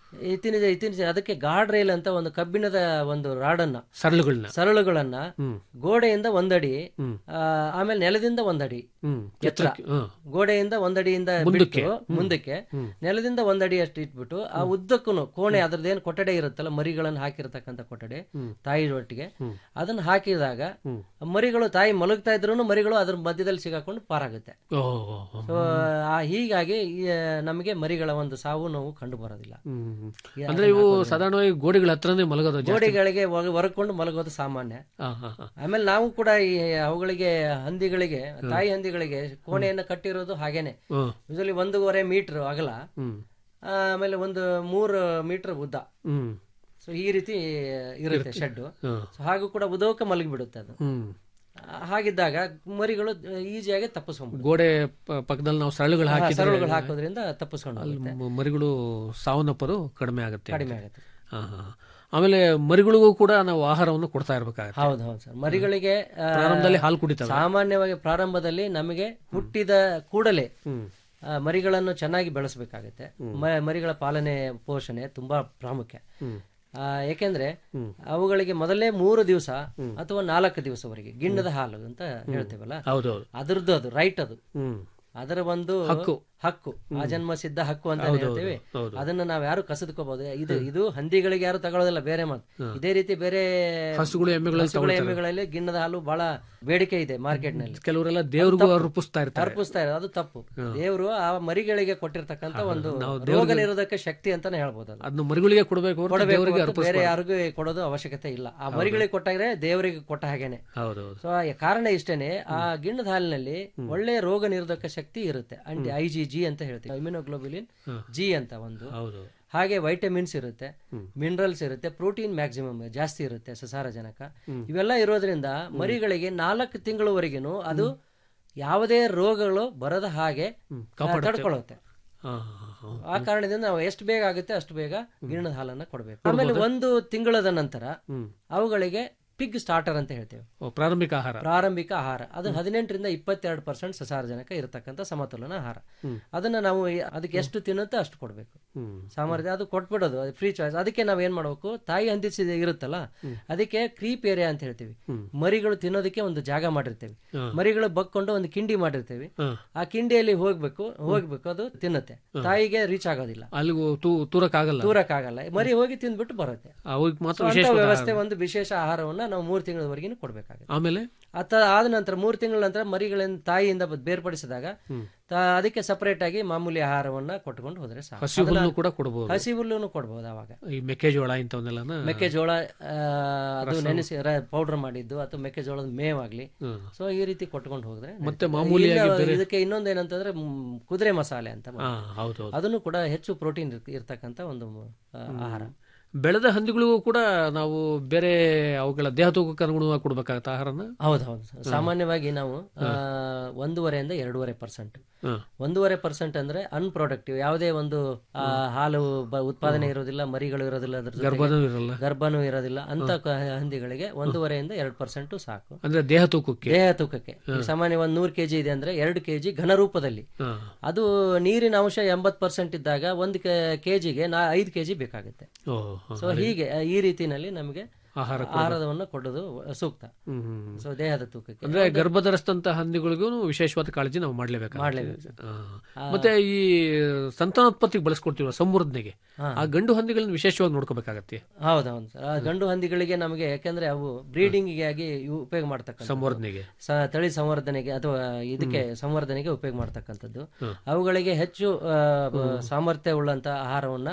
ಇತ್ತೀನಿಜ ಇತ್ತೀನಿಜ ಅದಕ್ಕೆ ಗಾರ್ಡ್ ರೈಲ್ ಅಂತ ಒಂದು ಕಬ್ಬಿಣದ ಒಂದು ರಾಡನ್ನ ಸರಳುಗಳನ್ನ ಸರಳುಗಳನ್ನ ಹ್ಮ್ ಗೋಡೆಯಿಂದ ಒಂದಡಿ ಹ್ಮ್. ಆ, ಆಮೇಲೆ ನೆಲದಿಂದ ಒಂದಡಿ ಹ್ಮ್ ಎತ್ತರ ಎತ್ತರಕ್ಕೆ, ಹಾ. ಗೋಡೆಯಿಂದ ಒಂದಡಿಯಿಂದ ಮುಂದಕ್ಕೆ. ಬಿಟ್ಟು ಮುಂದಕ್ಕೆ ನೆಲದಿಂದ ಒಂದಡಿ ಅಷ್ಟು ಇಟ್ಬಿಟ್ಟು ಆ ಉದ್ದಕ್ಕೂ ಕೋಣೆ ಅದ್ರದ್ದೇನು ಕೊಠಡಿ ಇರುತ್ತಲ್ಲ ಮರಿಗಳನ್ನು ಹಾಕಿರ್ತಕ್ಕಂಥ ಕೊಠಡಿ ತಾಯಿ ಒಟ್ಟಿಗೆ ಅದನ್ನ ಹಾಕಿದಾಗ ಮರಿಗಳು ತಾಯಿ ಮಲಗ್ತಾ ಇದ್ರು ಮರಿಗಳು ಅದ್ರ ಮಧ್ಯದಲ್ಲಿ ಸಿಗಾಕೊಂಡು ಪಾರಾಗುತ್ತೆ ಓ, ಓ, ಓ. ಸೊ ಆ ಹೀಗಾಗಿ ಈ, ನಮಗೆ ಮರಿಗಳ ಒಂದು ಸಾವು ನೋವು ಕಂಡು ಬರೋದಿಲ್ಲ ಹ್ಮ್. ಅಂದ್ರೆ ಇವು ಸಾಧಾರಣವಾಗಿ ಗೋಡೆಗಳ ಹತ್ರನೇ ಮಲಗೋದು ಜಾಸ್ತಿ ಗೋಡೆಗಳಿಗೆ ಹೊರಕೊಂಡು ಮಲಗೋದು ಸಾಮಾನ್ಯ ಹಾ, ಹಾ, ಹಾ. ಆಮೇಲೆ ನಾವು ಕೂಡ ಈ ಅವುಗಳಿಗೆ ಹಂದಿಗಳಿಗೆ ತಾಯಿ ಹಂದಿಗಳಿಗೆ ಕೋಣೆಯನ್ನ ಕಟ್ಟಿರೋದು ಹಾಗೇನೆ ಹ್ಮ್. ಯೂಸಲಿ ಒಂದೂವರೆ ಮೀಟರ್ ಅಗಲ ಹ್ಮ್. ಆಮೇಲೆ ಒಂದು ಮೂರು ಮೀಟರ್ ಉದ್ದ ಹ್ಮ್. ಸೊ ಈ ರೀತಿ ಇರುತ್ತೆ ಶೆಡ್ ಹಾ. ಸೊ ಹಾಗೂ ಕೂಡ ಉದೋಕ ಮಲಗಿಬಿಡುತ್ತೆ ಅದು ಹ್ಮ್. ಆ, ಹಾಗಿದ್ದಾಗ ಮರಿಗಳು ಈಸಿಯಾಗಿ ತಪ್ಪಿಸ್ಕೊಂಡ್ಬಿಡುತ್ತೆ ಗೋಡೆ ಪ- ಪಕ್ಕದಲ್ಲಿ ನಾವು ಸರಳುಗಳು ಹಾಕಿದ್ರೆ ಸರಳುಗಳು ಹಾಕೋದ್ರಿಂದ ತಪ್ಪಿಸ್ಕೊಂಡು ಅಲ್ಲಿ ಹೋಗುತ್ತೆ. ಮ- ಮರಿಗಳು ಸಾವನ್ನಪ್ಪದು ಕಡಿಮೆ ಆಗುತ್ತೆ ಕಡಿಮೆ ಆಗುತ್ತೆ ಹಾ, ಹಾ. ಆಮೇಲೆ ಮರಿಗಳಿಗೂ ಕೂಡ ನಾವು ಆಹಾರವನ್ನು ಕೊಡ್ತಾ ಇರ್ಬೇಕಾಗತ್ತೆ ಹೌದು ಹೌದು ಸರ್ ಮರಿಗಳಿಗೆ ಆ, ಪ್ರಾರಂಭದಲ್ಲಿ ಹಾಲು ಕುಡಿತವೆ ಸಾಮಾನ್ಯವಾಗಿ ಪ್ರಾರಂಭದಲ್ಲಿ ನಮಗೆ ಹುಟ್ಟಿದ ಕೂಡಲೇ ಹ್ಮ್. ಆ, ಮರಿಗಳನ್ನು ಚೆನ್ನಾಗಿ ಬೆಳೆಸಬೇಕಾಗುತ್ತೆ ಮರಿಗಳ ಪಾಲನೆ ಪೋಷಣೆ ತುಂಬಾ ಪ್ರಾಮುಖ್ಯ ಆ, ಏಕೆಂದ್ರೆ ಅವುಗಳಿಗೆ ಮೊದಲೇ ಮೂರು ದಿವಸ ಅಥವಾ ನಾಲ್ಕು ದಿವಸವರೆಗೆ ಗಿಣ್ಣದ ಹಾಲು ಅಂತ ಹೇಳ್ತೇವಲ್ಲ ಹೌದೌದು ಅದ್ರದ್ದು ಅದು ರೈಟ್ ಅದು ಹ್ಮ್ ಅದರ ಒಂದು ಹಕ್ಕು. ಹಕ್ಕು ಆ ಜನ್ಮ ಸಿದ್ಧ ಹಕ್ಕು ಅಂತ ಹೇಳ್ತೇವೆ ಹೌದು. ಅದನ್ನ ನಾವ್ ಯಾರು ಕಸಿದ್ಕೋಬಹುದು ಇದು ಇದು ಹಂದಿಗಳಿಗೆ ಯಾರು ತಗೊಳ್ಳೋದಿಲ್ಲ ಬೇರೆ ಮಾತು ಇದೇ ರೀತಿ ಬೇರೆ ಹಸುಗಳು ಎಮ್ಮೆಗಳಲ್ಲಿ ಹಸುಗಳ ಎಮ್ಮೆಗಳಲ್ಲಿ ಗಿಣ್ಣದ ಹಾಲು ಬಹಳ ಬೇಡಿಕೆ ಇದೆ ಮಾರ್ಕೆಟ್ ನಲ್ಲಿ ಕೆಲವರೆಲ್ಲ ದೇವ್ರಿಗೂ ಅರ್ಪಿಸ್ತಾ ಇರ್ತಾರೆ ಅರ್ಪಿಸ್ತಾ ಇರೋದು ಅದು ತಪ್ಪು ದೇವರು ಆ ಮರಿಗಳಿಗೆ ಕೊಟ್ಟಿರ್ತಕ್ಕಂಥ ಒಂದು ರೋಗ ನಿರೋಧಕ ಶಕ್ತಿ ಅಂತಾನೆ ಹೇಳ್ಬೋದು ಅದು ಅದನ್ನ ಮರಿಗಳಿಗೆ ಕೊಡಬೇಕು ಹೊರತು ಕೊಡಬೇಕು ದೇವರಿಗೆ ಹೊರತು ಬೇರೆ ಯಾರಿಗೂ ಕೊಡೋದು ಅವಶ್ಯಕತೆ ಇಲ್ಲ ಆ ಮರಿಗಳಿಗೆ ಕೊಟ್ಟಾಗ್ರೆ ದೇವರಿಗೆ ಕೊಟ್ಟ ಹಾಗೇನೆ ಹೌದೌದು ಸೊ ಕಾರಣ ಇಷ್ಟೇನೆ ಆ ಗಿಣ್ಣದ ಹಾಲಿನಲ್ಲಿ ಒಳ್ಳೆ ರೋಗ ನಿರೋಧಕ ಶಕ್ತಿ ಇರುತ್ತೆ ಅಂಟಿ ಐ ಜಿ ಜಿ ಅಂತ ಹೇಳ್ತೀವಿ ಇಮ್ಯುನೋಗ್ಲೋಬುಲಿನ್ ಜಿ ಅಂತ ಒಂದು ಹೌದು ಹಾಗೆ ವೈಟಮಿನ್ಸ್ ಇರುತ್ತೆ ಮಿನರಲ್ಸ್ ಇರುತ್ತೆ ಪ್ರೋಟೀನ್ ಮ್ಯಾಕ್ಸಿಮಮ್ ಜಾಸ್ತಿ ಇರುತ್ತೆ ಸಸಾರಜನಕ ಇವೆಲ್ಲ ಇರೋದ್ರಿಂದ ಮರಿಗಳಿಗೆ ನಾಲ್ಕು ತಿಂಗಳವರೆಗೂ ಅದು ಯಾವುದೇ ರೋಗಗಳು ಬರದ ಹಾಗೆ ಆ, ತಡ್ಕೊಳ್ಳುತ್ತೆ ಹಾ, ಹಾ, ಹಾ. ಆ ಕಾರಣದಿಂದ ನಾವು ಎಷ್ಟು ಬೇಗ ಆಗುತ್ತೆ ಅಷ್ಟು ಬೇಗ ಗಿಣ್ಣದ ಹಾಲನ್ನ ಕೊಡಬೇಕು ಆಮೇಲೆ ಒಂದು ತಿಂಗಳದ ನಂತರ ಅವುಗಳಿಗೆ ಪಿಗ್ ಸ್ಟಾರ್ಟರ್ ಅಂತ ಹೇಳ್ತೇವೆ ಓ, ಪ್ರಾರಂಭಿಕ ಆಹಾರ ಪ್ರಾರಂಭಿಕ ಆಹಾರ ಅದು ಹದಿನೆಂಟರಿಂದ ಇಪ್ಪತ್ತೆರಡು ಪರ್ಸೆಂಟ್ ಸಸಾರಜನಕ ಇರತಕ್ಕಂಥ ಸಮತೋಲನ ಆಹಾರ ಅದನ್ನ ನಾವು ಈ- ಅದಕ್ಕೆ ಎಷ್ಟು ತಿನ್ನುತ್ತೋ ಅಷ್ಟು ಕೊಡಬೇಕು ಹ್ಮ್. ಸಾಮರ್ಥ್ಯ ಅದು ಕೊಟ್ಬಿಡೋದು ಅದು ಫ್ರೀ ಚಾಯ್ಸ್ ಅದಕ್ಕೆ ನಾವ್ ಏನ್ ಮಾಡ್ಬೇಕು ತಾಯಿ ಹಂದಿಸಿದ ಇರುತ್ತಲ್ಲ ಅದಕ್ಕೆ ಕ್ರೀಪ್ ಏರಿಯಾ ಅಂತ ಹೇಳ್ತೀವಿ ಮರಿಗಳು ತಿನ್ನೋದಕ್ಕೆ ಒಂದು ಜಾಗ ಮಾಡಿರ್ತೇವೆ ಮರಿಗಳು ಬಕ್ಕೊಂಡು ಒಂದು ಕಿಂಡಿ ಮಾಡಿರ್ತೇವೆ ಹಾ. ಆ ಕಿಂಡಿಯಲ್ಲಿ ಹೋಗ್ಬೇಕು ಹೋಗ್ಬೇಕು ಅದು ತಿನ್ನುತ್ತೆ ತಾಯಿಗೆ ರೀಚ್ ಆಗೋದಿಲ್ಲ ಅಲ್ಲಿಗೂ ತೂ ತೂರಕ್ಕಾಗಲ್ಲ ದೂರಕ್ಕಾಗಲ್ಲ ಮರಿ ಹೋಗಿ ತಿಂದ್ಬಿಟ್ಟು ಬರುತ್ತೆ ಅವ್ರಿಗೆ ಮಾತ್ರ So, ವಿಶೇಷ ಅಂತ ವ್ಯವಸ್ಥೆ ಒಂದು ವಿಶೇಷ ಆಹಾರವನ್ನ ನಾವು ಮೂರು ತಿಂಗಳವರೆಗೂ ಕೊಡ್ಬೇಕಾಗುತ್ತೆ ಆಮೇಲೆ ಅತ್ತ ಆದ ನಂತರ ಮೂರು ತಿಂಗಳ ನಂತರ ಮರಿಗಳಿಂದ ತಾಯಿಯಿಂದ ಬ- ಬೇರ್ಪಡಿಸಿದಾಗ ತಾ- ಅದಕ್ಕೆ ಸಪರೇಟ್ ಆಗಿ ಮಾಮೂಲಿ ಆಹಾರವನ್ನ ಕೊಟ್ಕೊಂಡು ಹೋದ್ರೆ ಸಾಕು ಹಸಿ ಹುಲ್ಲು ಕೂಡ ಕೊಡಬಹುದು ಹಸಿ ಹುಲ್ಲುನು ಕೊಡ್ಬೋದು ಅವಾಗ ಈ ಮೆಕ್ಕೆಜೋಳ ಇಂಥವನ್ನೆಲ್ಲನ ಮೆಕ್ಕೆಜೋಳ ಆ, ಅದು ನೆನೆಸಿ ಪೌಡರ್ ಮಾಡಿದ್ದು ಅಥವಾ ಮೆಕ್ಕೆಜೋಳದ ಮೇವಾಗ್ಲಿ ಹ್ಮ್. ಸೊ ಈ ರೀತಿ ಕೊಟ್ಕೊಂಡು ಹೋದ್ರೆ ಮತ್ತೆ ನಡೀತದೆ. ಮಾಮೂಲಿಯಾಗಿ ಇನ್ನು ಇದಕ್ಕೆ ಇನ್ನೊಂದು ಏನಂತಂದ್ರೆ ಮ್, ಕುದುರೆ ಮಸಾಲೆ ಅಂತ ಹಾ ಹೌದು ಹೌದು ಅದನ್ನು ಕೂಡ ಹೆಚ್ಚು ಪ್ರೋಟೀನ್ ಇರ್ತಕ್ಕಂಥ ಒಂದು ಆ, ಆಹಾರ ಬೆಳೆದ ಹಂದಿಗಳಿಗೂ ಕೂಡ ನಾವು ಬೇರೆ ಅವುಗಳ ದೇಹ ತೂಕಕ್ಕೆ ಅನುಗುಣವಾಗಿ ಕೊಡ್ಬೇಕಾಗತ್ತ ಆಹಾರನ ಹೌದು ಹೌದು ಸಾಮಾನ್ಯವಾಗಿ ನಾವು ಆ, ಒಂದೂವರೆಯಿಂದ ಎರಡೂವರೆ ಪರ್ಸೆಂಟ್ ಹ್ಮ್. ಒಂದೂವರೆ ಪರ್ಸೆಂಟ್ ಅಂದ್ರೆ ಅನ್ಪ್ರೊಡಕ್ಟಿವ್ ಯಾವುದೇ ಒಂದು ಆ, ಹಾಲು ಬ- ಉತ್ಪಾದನೆ ಇರೋದಿಲ್ಲ ಮರಿಗಳು ಇರೋದಿಲ್ಲ ಅದ್ರ ಜೊತೆಗೆ ಗರ್ಭನೂ ಇರಲ್ಲ ಗರ್ಭನೂ ಇರೋದಿಲ್ಲ ಅಂತ ಕ- ಹಂದಿಗಳಿಗೆ ಒಂದೂವರೆಯಿಂದ ಎರಡು ಪರ್ಸೆಂಟ್ ಸಾಕು ಅಂದ್ರೆ ದೇಹ ತೂಕಕ್ಕೆ ದೇಹ ತೂಕಕ್ಕೆ ಈಗ ಸಾಮಾನ್ಯ ಒಂದ್ ನೂರು ಕೆಜಿ ಇದೆ ಅಂದ್ರೆ ಎರಡು ಕೆಜಿ ಘನರೂಪದಲ್ಲಿ ಹಾ. ಅದು ನೀರಿನ ಅಂಶ ಎಂಬತ್ ಪರ್ಸೆಂಟ್ ಇದ್ದಾಗ ಒಂದು ಕೆಜಿಗೆ ನಾ ಐದು ಕೆಜಿ ಬೇಕಾಗುತ್ತೆ ಓ ಹಾ. ಸೊ ಹೀಗೆ ಆ, ಈ ರೀತಿನಲ್ಲಿ ನಮಗೆ ಆಹಾರ ಆಹಾರವನ್ನು ಕೊಡೋದು ಸೂಕ್ತ ಹ್ಮ್, ಹ್ಮ್, ಹ್ಮ್. ಸೊ ದೇಹದ ತೂಕಕ್ಕೆ ಅಂದ್ರೆ ಗರ್ಭಧರಿಸಿದಂತ ಹಂದಿಗಳಿಗೂ ವಿಶೇಷವಾದ ಕಾಳಜಿ ನಾವು ಮಾಡ್ಲೇಬೇಕು ಮಾಡ್ಲೇಬೇಕು. ಮತ್ತೆ ಈ ಸಂತಾನೋತ್ಪತ್ತಿಗೆ ಬಳಸ್ಕೊಡ್ತೀವಿ ಸಂವರ್ಧನೆಗೆ ಆ ಗಂಡು ಹಂದಿಗಳನ್ನ ವಿಶೇಷವಾಗಿ ನೋಡ್ಕೋಬೇಕಾಗತ್ತೆ ಹೌದೌದು ಸರ್ ಆ ಗಂಡು ಹಂದಿಗಳಿಗೆ ನಮಗೆ ಯಾಕಂದ್ರೆ ಅವು ಬ್ರೀಡಿಂಗ್ ಆಗಿ ಇವು ಉಪಯೋಗ ಮಾಡ್ತಕ್ಕಂಥ ಸಂವರ್ಧನೆಗೆ ಸ- ತಳಿ ಸಂವರ್ಧನೆಗೆ ಅಥವಾ ಇದಕ್ಕೆ ಸಂವರ್ಧನೆಗೆ ಉಪಯೋಗ ಮಾಡ್ತಕ್ಕಂಥದ್ದು ಅವುಗಳಿಗೆ ಹೆಚ್ಚು ಆ, ಬ- ಸಾಮರ್ಥ್ಯ ಉಳ್ಳಂತ ಆಹಾರವನ್ನ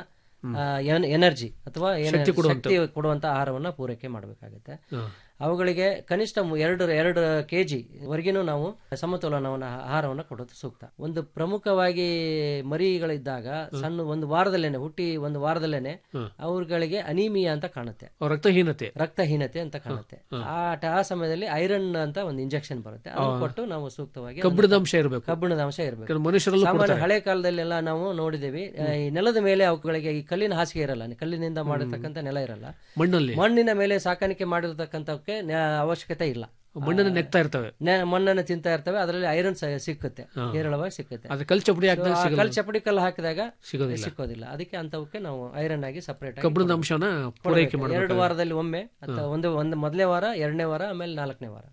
ಎನರ್ಜಿ ಅಥವಾ ಏನ- ಶಕ್ತಿ ಕೊಡುವಂತ ಆಹಾರವನ್ನ ಪೂರೈಕೆ ಮಾಡಬೇಕಾಗುತ್ತೆ ಹಾ. ಅವುಗಳಿಗೆ ಕನಿಷ್ಠ ಮು- ಎರಡು ಎರಡು ಕೆಜಿ ವರೆಗಿನೂ ನಾವು ಸಮತೋಲನವನ್ನ ಆಹಾರವನ್ನ ಕೊಡೋದು ಸೂಕ್ತ ಒಂದು ಪ್ರಮುಖವಾಗಿ ಮರಿಗಳಿದ್ದಾಗ ಸಣ್ಣ ಒಂದು ವಾರದಲ್ಲೇನೆ ಹುಟ್ಟಿ ಒಂದು ವಾರದಲ್ಲೇನೆ ಅವ್ರಗಳಿಗೆ ಅನೀಮಿಯಾ ಅಂತ ಕಾಣುತ್ತೆ ಅವ್ರ ರಕ್ತಹೀನತೆ ರಕ್ತಹೀನತೆ ಅಂತ ಕಾಣುತ್ತೆ ಆ ಟ- ಆ ಸಮಯದಲ್ಲಿ ಐರನ್ ಅಂತ ಒಂದು ಇಂಜೆಕ್ಷನ್ ಬರುತ್ತೆ ಅದನ್ನ ಕೊಟ್ಟು ನಾವು ಸೂಕ್ತವಾಗಿ ಅದನ್ನ- ಕಬ್ಬಿಣದ ಅಂಶ ಇರಬೇಕು ಕಬ್ಬಿಣದ ಅಂಶ ಇರಬೇಕು ಮನುಷ್ಯರಲ್ಲೂ ಸಾಮಾನ್ಯ ಹಳೆ ಕಾಲದಲ್ಲೆಲ್ಲ ನಾವು ನೋಡಿದೇವಿ ಆ, ಈ ನೆಲದ ಮೇಲೆ ಅವುಗಳಿಗೆ ಈ ಕಲ್ಲಿನ ಹಾಸಿಗೆ ಇರಲ್ಲ ಕಲ್ಲಿನಿಂದ ಮಾಡಿರ್ತಕ್ಕಂಥ ನೆಲ ಇರಲ್ಲ ಮಣ್ಣಲ್ಲಿ ಮಣ್ಣಿನ ಮೇಲೆ ಸಾಕಾಣಿಕೆ ಮಾಡಿರ್ತಕ್ಕಂಥವಕ್ಕೆ ನ- ಅವಶ್ಯಕತೆ ಇಲ್ಲ ಮಣ್ಣನ್ನು ನೆಕ್ತಾ ಇರ್ತವೆ ನೆ- ಮಣ್ಣನ್ನು ತಿಂತಾ ಇರ್ತವೆ ಅದರಲ್ಲಿ ಐರನ್ ಸಿಕ್ಕುತ್ತೆ ಹೇರಳವಾಗಿ ಸಿಕ್ಕುತ್ತೆ ಅದು ಕಲ್ ಚಪಡಿ ಹಾಕಿದಾಗ ಆ ಸಿಗಲ್ಲ ಕಲ್ ಚಪಡಿ ಕಲ್ಲು ಹಾಕಿದಾಗ ಸಿಗೋದಿಲ್ಲ ಸಿಕ್ಕೋದಿಲ್ಲ ಅದಕ್ಕೆ ಅಂತವಕ್ಕೆ ನಾವು ಐರನ್ ಆಗಿ ಸಪರೇಟ್ ಕಬ್ಬಿಣದ ಅಂಶನ ಪೂರೈಕೆ ಮಾಡಬೇಕು ಎರಡು ವಾರದಲ್ಲಿ ಒಮ್ಮೆ ಅಥವಾ ಒಂದು ಒಂದು ಮೊದಲನೇ ವಾರ ಎರಡನೇ ವಾರ ಆಮೇಲೆ ನಾಲ್ಕನೇ ವಾರ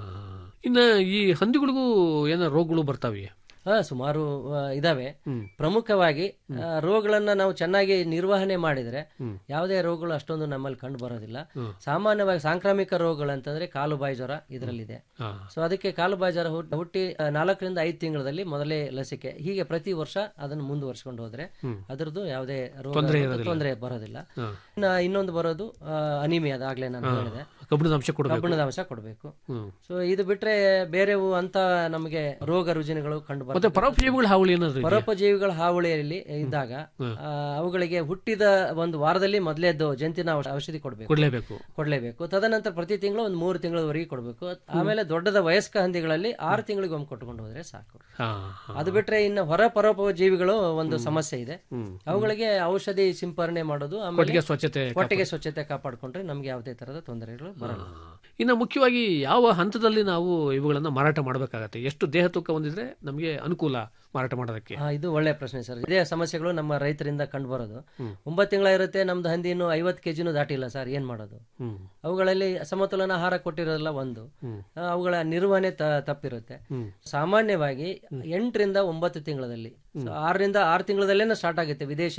ಇನ್ನ ಈ ಹಂದಿಗಳಿಗೂ ಏನೋ ರೋಗಗಳು ಬರ್ತಾವೆ ಹಾ ಸುಮಾರು ಆ, ಇದಾವೆ ಪ್ರಮುಖವಾಗಿ ಆ, ರೋಗಗಳನ್ನ ನಾವು ಚೆನ್ನಾಗಿ ನಿರ್ವಹಣೆ ಮಾಡಿದ್ರೆ ಯಾವುದೇ ರೋಗಗಳು ಅಷ್ಟೊಂದು ನಮ್ಮಲ್ಲಿ ಕಂಡು ಬರೋದಿಲ್ಲ ಸಾಮಾನ್ಯವಾಗಿ ಸಾಂಕ್ರಾಮಿಕ ರೋಗಗಳಂತಂದ್ರೆ ಕಾಲು ಬಾಯಿ ಜ್ವರ ಇದರಲ್ಲಿದೆ ಹಾ. ಸೊ ಅದಕ್ಕೆ ಕಾಲು ಬಾಯಿ ಜ್ವರ ಹುಟ್- ಹುಟ್ಟಿ ಆ, ನಾಲ್ಕರಿಂದ ಐದು ತಿಂಗಳಲ್ಲಿ ಮೊದಲೇ ಲಸಿಕೆ ಹೀಗೆ ಪ್ರತಿ ವರ್ಷ ಅದನ್ನು ಮುಂದುವರ್ಸ್ಕೊಂಡು ಹೋದ್ರೆ ಅದರದ್ದು ಯಾವುದೇ ರೋಗ ತೊಂದರೆ ಬರೋದಿಲ್ಲ ಇನ್ನ ಇನ್ನೊಂದು ಬರೋದು ಅನಿಮಿ ಅದಾಗ್ಲೇ ನಾನು ಹೇಳಿದೆ ಕಬ್ಬಿಣದ ಅಂಶ ಕೊಡಬೇಕು ಕಬ್ಬಿಣದ ಅಂಶ ಕೊಡಬೇಕು ಹ್ಮ್. ಸೊ ಇದು ಬಿಟ್ರೆ ಬೇರೆವು ಅಂತ ನಮಗೆ ರೋಗ ರುಜಿನಗಳು ಕಂಡು ಮತ್ತೆ ಬರ್ತವೆ ಪರೋಪಜೀವಿಗಳ ಹಾವಳಿ ಏನಾದ್ರು ಇದೆಯಾ? ಪರೋಪಜೀವಿಗಳ ಹಾವಳಿಯಲ್ಲಿ ಇದ್ದಾಗ ಆ, ಅವುಗಳಿಗೆ ಹುಟ್ಟಿದ ಒಂದು ವಾರದಲ್ಲಿ ಮೊದಲೇದ್ದು ಜಂತಿನ ಔಷ- ಔಷಧಿ ಕೊಡಬೇಕು ಕೊಡ್ಲೇಬೇಕು ಕೊಡ್ಲೇಬೇಕು ತದನಂತರ ಪ್ರತಿ ತಿಂಗಳು ಒಂದು ಮೂರು ತಿಂಗಳವರೆಗೆ ಕೊಡಬೇಕು ಆಮೇಲೆ ದೊಡ್ಡದ ವಯಸ್ಕ ಹಂದಿಗಳಲ್ಲಿ ಆರು ತಿಂಗಳಿಗೆ ಒಮ್ಮೆ ಕೊಟ್ಕೊಂಡು ಹೋದ್ರೆ ಸಾಕು ಹಾ ಹಾ. ಅದು ಬಿಟ್ರೆ ಇನ್ನು ಹೊರ ಪರೋಪಜೀವಿಗಳು ಒಂದು ಸಮಸ್ಯೆ ಇದೆ ಅವುಗಳಿಗೆ ಔಷಧಿ ಸಿಂಪರಣೆ ಮಾಡೋದು ಆಮೇಲೆ ಕೊಟ್ಟಿಗೆ ಸ್ವಚ್ಛತೆ ಹೊಟ್ಟೆಗೆ ಸ್ವಚ್ಛತೆ ಕಾಪಾಡಿಕೊಂಡ್ರೆ ನಮ್ಗೆ ಯಾವುದೇ ತರಹದ ತೊಂದರೆಗಳು ಬರಲ್ಲ ಇನ್ನು ಮುಖ್ಯವಾಗಿ ಯಾವ ಹಂತದಲ್ಲಿ ನಾವು ಇವುಗಳನ್ನ ಮಾರಾಟ ಮಾಡಬೇಕಾಗತ್ತೆ ಎಷ್ಟು ದೇಹ ತೂಕ ಹೊಂದಿದ್ರೆ ನಮಗೆ ಅನುಕೂಲ ಮಾರಾಟ ಮಾಡೋದಕ್ಕೆ ಆ, ಇದು ಒಳ್ಳೆ ಪ್ರಶ್ನೆ ಸರ್ ಇದೇ ಸಮಸ್ಯೆಗಳು ನಮ್ಮ ರೈತರಿಂದ ಕಂಡು ಬರೋದು ಒಂಬತ್ತು ತಿಂಗಳ ಇರುತ್ತೆ ನಮ್ದು ಹಂದಿ ಇನ್ನು ಐವತ್ತು ಕೆಜಿನೂ ದಾಟಿಲ್ಲ ಸರ್ ಏನ್ ಮಾಡೋದು ಹ್ಮ್ ಅವುಗಳಲ್ಲಿ ಸಮತೋಲನ ಆಹಾರ ಕೊಟ್ಟಿರೋದಿಲ್ಲ ಒಂದು ಆ, ಅವುಗಳ ನಿರ್ವಹಣೆ ತ- ತಪ್ಪಿರುತ್ತೆ ಸಾಮಾನ್ಯವಾಗಿ ಎಂಟರಿಂದ ಒಂಬತ್ತು ತಿಂಗಳಲ್ಲಿ So, ಆರರಿಂದ ಆರು ತಿಂಗಳಲ್ಲೇನೆ ಸ್ಟಾರ್ಟ್ ಆಗುತ್ತೆ ವಿದೇಶ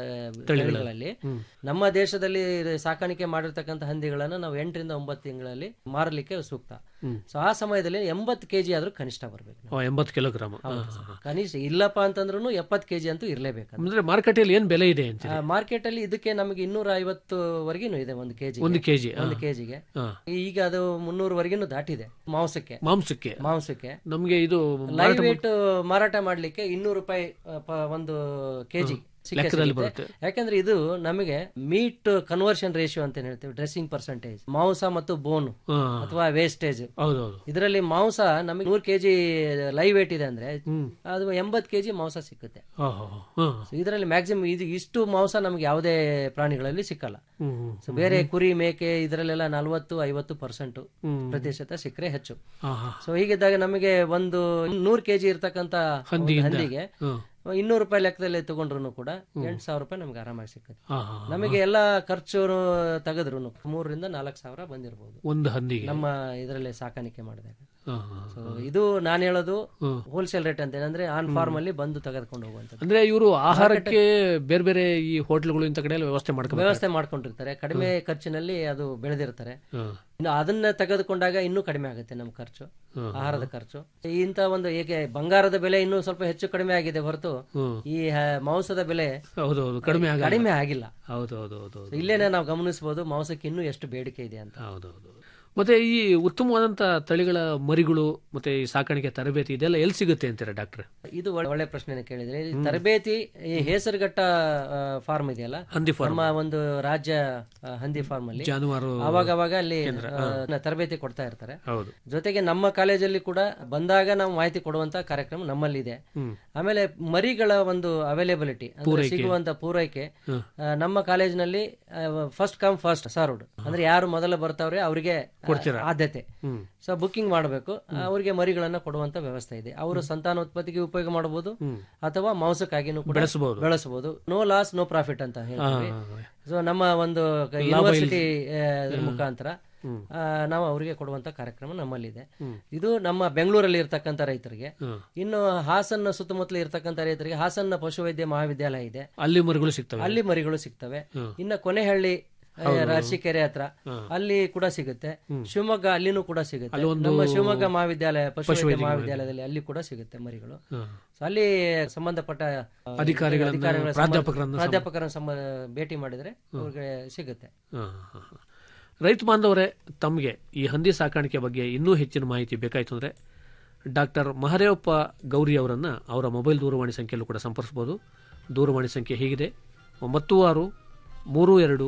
ತಳಿಗಳಲ್ಲಿ ನಮ್ಮ ದೇಶದಲ್ಲಿ ಸಾಕಾಣಿಕೆ ಮಾಡಿರ್ತಕ್ಕಂಥ ಹಂದಿಗಳನ್ನ ನಾವು ಎಂಟರಿಂದ ಒಂಬತ್ತು ತಿಂಗಳಲ್ಲಿ ಮಾರಲಿಕ್ಕೆ ಸೂಕ್ತ ಸೊ ಆ ಸಮಯದಲ್ಲಿ ಎಂಬತ್ತು ಕೆಜಿ ಆದ್ರೂ ಕನಿಷ್ಠ ಬರ್ಬೇಕು ಓ, ಎಂಬತ್ತು ಕಿಲೋಗ್ರಾಮ್ ಕನಿಷ್ಠ ಇಲ್ಲಪ್ಪ ಅಂತಂದ್ರೂ ಎಪ್ಪತ್ತು ಕೆಜಿ ಅಂತೂ ಇರಲೇಬೇಕು ಅಂದ್ರೆ ಮಾರುಕಟ್ಟೆಯಲ್ಲಿ ಏನ್ ಬೆಲೆ ಇದೆ ಅಂತ ಮಾರ್ಕೆಟ್ ಅಲ್ಲಿ ಇದಕ್ಕೆ ನಮಗೆ ಇನ್ನೂರ ಐವತ್ತುವರೆಗೂ ಇದೆ ಒಂದು ಕೆಜಿ ಒಂದು ಕೆಜಿ ಒಂದು ಕೆಜಿಗೆ ಹಾ. ಈಗ ಅದು ಮುನ್ನೂರವರೆಗೂ ದಾಟಿದೆ ಮಾಂಸಕ್ಕೆ ಮಾಂಸಕ್ಕೆ ಮಾಂಸಕ್ಕೆ ನಮ್ಗೆ ಇದು ಲೈವ್ ವೇಟ್ ಮಾರಾಟ ಮಾಡ್ಲಿಕ್ಕೆ ಇನ್ನೂರು ರೂಪಾಯಿ ಆ, ಪ- ಒಂದು ಕೆಜಿ ಲೆಕ್ಕದಲ್ಲಿ ಬರುತ್ತೆ. ಯಾಕಂದ್ರೆ ಇದು ನಮಗೆ ಮೀಟ್ ಕನ್ವರ್ಷನ್ ರೇಷಿಯೋ ಅಂತ ಏನ್ ಹೇಳ್ತೀವಿ ಡ್ರೆಸ್ಸಿಂಗ್ ಪರ್ಸೆಂಟೇಜ್ ಮಾಂಸ ಮತ್ತು ಬೋನು ಹಾ. ಅಥವಾ ವೇಸ್ಟೇಜ್ ಹೌದೌದು ಇದರಲ್ಲಿ ಮಾಂಸ ನಮಗೆ ನೂರು ಕೆಜಿ ಲೈವ್ ವೇಟ್ ಇದೆ ಅಂದ್ರೆ ಅದು ಎಂಬತ್ತು ಕೆಜಿ ಮಾಂಸ ಸಿಕ್ಕುತ್ತೆ ಹಾ, ಹಾ, ಹಾ. ಸೊ ಇದರಲ್ಲಿ ಮ್ಯಾಕ್ಸಿಮಮ್ ಇದು ಇಷ್ಟು ಮಾಂಸ ನಮ್ಗೆ ಯಾವುದೇ ಪ್ರಾಣಿಗಳಲ್ಲಿ ಸಿಕ್ಕಲ್ಲ ಹ್ಮ್, ಹ್ಮ್. ಸೊ ಬೇರೆ ಕುರಿ ಮೇಕೆ ಇದರಲ್ಲೆಲ್ಲ ನಲವತ್ತು ಐವತ್ತು ಪರ್ಸೆಂಟ್ ಹ್ಮ್. ಪ್ರತಿಶತ ಸಿಕ್ಕರೆ ಹೆಚ್ಚು ಹಾ, ಹಾ. ಸೊ ಹೀಗಿದ್ದಾಗ ನಮಗೆ ಒಂದು ನೂರು ಕೆಜಿ ಇರ್ತಕ್ಕಂತ ಒಂದು ಹಂದಿಯಿಂದ. ಹಂದಿಗೆ ಹಾ. ಇನ್ನೂರು ರೂಪಾಯಿ ಲೆಕ್ಕದಲ್ಲಿ ತಗೊಂಡ್ರು ಕೂಡ ಎಂಟು ಸಾವಿರ ರೂಪಾಯಿ ನಮ್ಗೆ ಆರಾಮಾಗಿ ಸಿಕ್ಕುತ್ತೆ ಹಾ, ಹಾ. ನಮಗೆ ಎಲ್ಲ ಖರ್ಚು ತೆಗೆದ್ರು ಮೂರರಿಂದ ನಾಲ್ಕು ಸಾವಿರ ಬಂದಿರಬಹುದು ಒಂದು ಹಂದಿಗೆ ನಮ್ಮ ಇದರಲ್ಲಿ ಸಾಕಾಣಿಕೆ ಮಾಡಿದಾಗ ಹಾ, ಹಾ. ಸೊ ಇದು ನಾನು ಹೇಳೋದು ಹೋಲ್ಸೇಲ್ ರೇಟ್ ಅಂತ ಏನಂದ್ರೆ ಆನ್ ಫಾರ್ಮ್ ಅಲ್ಲಿ ಬಂದು ತೆಗೆದುಕೊಂಡು ಹೋಗುವಂಥದ್ದು ಅಂದ್ರೆ ಇವರು ಆಹಾರಕ್ಕೆ ಬೇರೆ ಬೇರೆ ಈ ಹೋಟ್ಲ್ಗಳು ಇಂಥ ಕಡೆ ಎಲ್ಲ ವ್ಯವಸ್ಥೆ ಮಾಡ್ಕೋಬೇಕು ವ್ಯವಸ್ಥೆ ಮಾಡ್ಕೊಂಡಿರ್ತಾರೆ ಕಡಿಮೆ ಖರ್ಚಿನಲ್ಲಿ ಅದು ಬೆಳೆದಿರ್ತಾರೆ ಇನ್ನು ಅದನ್ನ ತೆಗೆದುಕೊಂಡಾಗ ಇನ್ನೂ ಕಡಿಮೆ ಆಗುತ್ತೆ ನಮ್ಮ ಖರ್ಚು ಆಹಾರದ ಖರ್ಚು ಇಂತ ಒಂದು ಏಕೆ ಬಂಗಾರದ ಬೆಲೆ ಇನ್ನೂ ಸ್ವಲ್ಪ ಹೆಚ್ಚು ಕಡಿಮೆ ಆಗಿದೆ ಹೊರತು ಈ ಹ, ಮಾಂಸದ ಬೆಲೆ ಹೌದೌದು ಕಡಿಮೆ ಆಗ ಕಡಿಮೆ ಆಗಿಲ್ಲ ಹೌದೌದು ಹೌದು So ಇಲ್ಲೇನೆ ನಾವು ಗಮನಿಸಬಹುದು ಮಾಂಸಕ್ಕೆ ಇನ್ನೂ ಎಷ್ಟು ಬೇಡಿಕೆ ಇದೆ ಅಂತ ಹೌದೌದು ಮತ್ತೆ ಈ ಉತ್ತಮವಾದಂತ ತಳಿಗಳ ಮರಿಗಳು ಮತ್ತೆ ಈ ಸಾಕಾಣಿಕೆ ತರಬೇತಿ ಇದೆಲ್ಲ ಎಲ್ಲಿ ಸಿಗುತ್ತೆ ಅಂತೀರಾ ಡಾಕ್ಟ್ರೆ ಇದು ಒಳ್ಳೆ- ಒಳ್ಳೆ ಪ್ರಶ್ನೆ ಕೇಳಿದ್ರೆ ಈ ತರಬೇತಿ ಈ ಹೇಸರಘಟ್ಟ ಫಾರ್ಮ್ ಇದೆಯಲ್ಲ ಹಂದಿ ಫಾರ್ಮ್ ನಮ್ಮ ಒಂದು ರಾಜ್ಯ ಆ, ಹಂದಿ ಫಾರ್ಮ್ ಅಲ್ಲಿ ಜಾನುವಾರು ಅವಾಗ ಅವಾಗ ಅಲ್ಲಿ ಆ, ತರಬೇತಿ ಕೊಡ್ತಾ ಇರ್ತಾರೆ ಹೌದು ಜೊತೆಗೆ ನಮ್ಮ ಕಾಲೇಜಲ್ಲಿ ಕೂಡ ಬಂದಾಗ ನಾವು ಮಾಹಿತಿ ಕೊಡುವಂತ ಕಾರ್ಯಕ್ರಮ ನಮ್ಮಲ್ಲಿದೆ ಆಮೇಲೆ ಮರಿಗಳ ಒಂದು ಅವೈಲೇಬಿಲಿಟಿ ಸಿಗುವಂತ ಪೂರೈಕೆ ಆ, ನಮ್ಮ ಕಾಲೇಜಿನಲ್ಲಿ ಫಸ್ಟ್ ಕಮ್ ಫಸ್ಟ್ ಸರ್ವ್ಡ್ ಅಂದ್ರೆ ಯಾರು ಮೊದಲು ಬರ್ತಾವ್ರೆ ಅವರಿಗೆ ಆದ್ಯತೆ ಸೊ ಬುಕ್ಕಿಂಗ್ ಮಾಡಬೇಕು ಅವರಿಗೆ ಮರಿಗಳನ್ನ ಕೊಡುವಂತ ವ್ಯವಸ್ಥೆ ಇದೆ ಅವರು ಸಂತಾನೋತ್ಪತ್ತಿಗೆ ಉಪಯೋಗ ಮಾಡಬಹುದು ಅಥವಾ ಮಾಂಸಕ್ಕಾಗಿನೂ ಕೂಡ ಬೆಳೆಸಬಹುದು ಬೆಳೆಸಬಹುದು ನೋ ಲಾಸ್ ನೋ ಪ್ರಾಫಿಟ್ ಅಂತ ಹೇಳ್ತೀವಿ ಸೊ ನಮ್ಮ ಒಂದು ಯೂನಿವರ್ಸಿಟಿ ಮುಖಾಂತರ ಆ, ನಾವು ಅವರಿಗೆ ಕೊಡುವಂತ ಕಾರ್ಯಕ್ರಮ ನಮ್ಮಲ್ಲಿದೆ ಇದು ನಮ್ಮ ಬೆಂಗಳೂರಲ್ಲಿ ಇರ್ತಕ್ಕಂಥ ರೈತರಿಗೆ ಇನ್ನು ಹಾಸನ ಸುತ್ತಮುತ್ತಲು ಇರ್ತಕ್ಕಂಥ ರೈತರಿಗೆ ಹಾಸನ ಪಶುವೈದ್ಯ ಮಹಾವಿದ್ಯಾಲಯ ಇದೆ ಅಲ್ಲಿ ಮರಿಗಳು ಸಿಗ್ತವೆ ಅಲ್ಲಿ ಮರಿಗಳು ಸಿಗ್ತವೆ ಇನ್ನ ಕೊನೆಹಳ್ಳಿ ಆ, ಅರಸೀಕೆರೆ ಹತ್ರ ಅಲ್ಲಿ ಕೂಡ ಸಿಗುತ್ತೆ ಶಿವಮೊಗ್ಗ ಅಲ್ಲಿನೂ ಕೂಡ ಸಿಗುತ್ತೆ ನಮ್ಮ ಶಿವಮೊಗ್ಗ ಮಹಾವಿದ್ಯಾಲಯ ಪಶುವೈದ್ಯ ಮಹಾವಿದ್ಯಾಲಯದಲ್ಲಿ ಅಲ್ಲಿ ಕೂಡ ಸಿಗುತ್ತೆ ಮರಿಗಳು ಹಾ. So ಅಲ್ಲಿ ಸಂಬಂಧಪಟ್ಟ ಆ, ಅಧಿಕಾರಿಗಳನ್ನ, ಅಧಿಕಾರಿಗಳ ಸಂಬಂಧ- ಪ್ರಾಧ್ಯಾಪಕರನ್ನ ಪ್ರಾಧ್ಯಾಪಕರನ್ನ ಸಂಬ- ಭೇಟಿ ಮಾಡಿದ್ರೆ ಅವ್ರಿಗೆ ಸಿಗುತ್ತೆ ಹಾ, ಹಾ, ಹಾ. ರೈತ ಬಾಂಧವರೇ ತಮಗೆ ಈ ಹಂದಿ ಸಾಕಾಣಿಕೆ ಬಗ್ಗೆ ಇನ್ನೂ ಹೆಚ್ಚಿನ ಮಾಹಿತಿ ಬೇಕಾಯಿತು ಅಂದರೆ ಡಾಕ್ಟರ್ ಮಹದೇವಪ್ಪ ಗೌರಿ ಅವರನ್ನು ಅವರ ಮೊಬೈಲ್ ದೂರವಾಣಿ ಸಂಖ್ಯೆಯಲ್ಲೂ ಕೂಡ ಸಂಪರ್ಸ್ಬೋದು ದೂರವಾಣಿ ಸಂಖ್ಯೆ ಹೀಗಿದೆ ಒಂಬತ್ತು ಆರು ಮೂರು ಎರಡು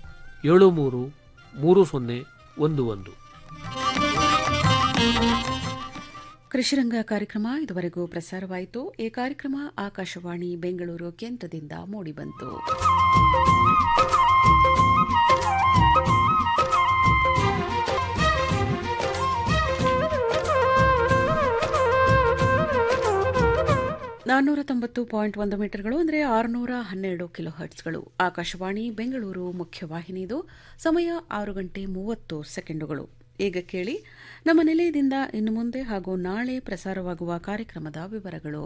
ಏಳು ಮೂರು ಮೂರು ಸೊನ್ನೆ ಒಂದು ಒಂದು ಕೃಷಿರಂಗ ಕಾರ್ಯಕ್ರಮ ಇದುವರೆಗೂ ಪ್ರಸಾರವಾಯಿತು ಈ ಕಾರ್ಯಕ್ರಮ ಆಕಾಶವಾಣಿ ಬೆಂಗಳೂರು ಕೇಂದ್ರದಿಂದ ಮೂಡಿಬಂತು ನಾನ್ನೂರ ತೊಂಬತ್ತು ಪಾಯಿಂಟ್ ಒಂದು ಮೀಟರ್ಗಳು ಅಂದರೆ ಆರುನೂರ ಹನ್ನೆರಡು ಕಿಲೋ ಹರ್ಟ್ಸ್ಗಳು ಆಕಾಶವಾಣಿ ಬೆಂಗಳೂರು ಮುಖ್ಯವಾಹಿನಿದು ಸಮಯ ಆರು ಗಂಟೆ ಮೂವತ್ತು ಸೆಕೆಂಡುಗಳು ಈಗ ಕೇಳಿ ನಮ್ಮ ನಿಲಯದಿಂದ ಇನ್ನು ಮುಂದೆ ಹಾಗೂ ನಾಳೆ ಪ್ರಸಾರವಾಗುವ ಕಾರ್ಯಕ್ರಮದ ವಿವರಗಳು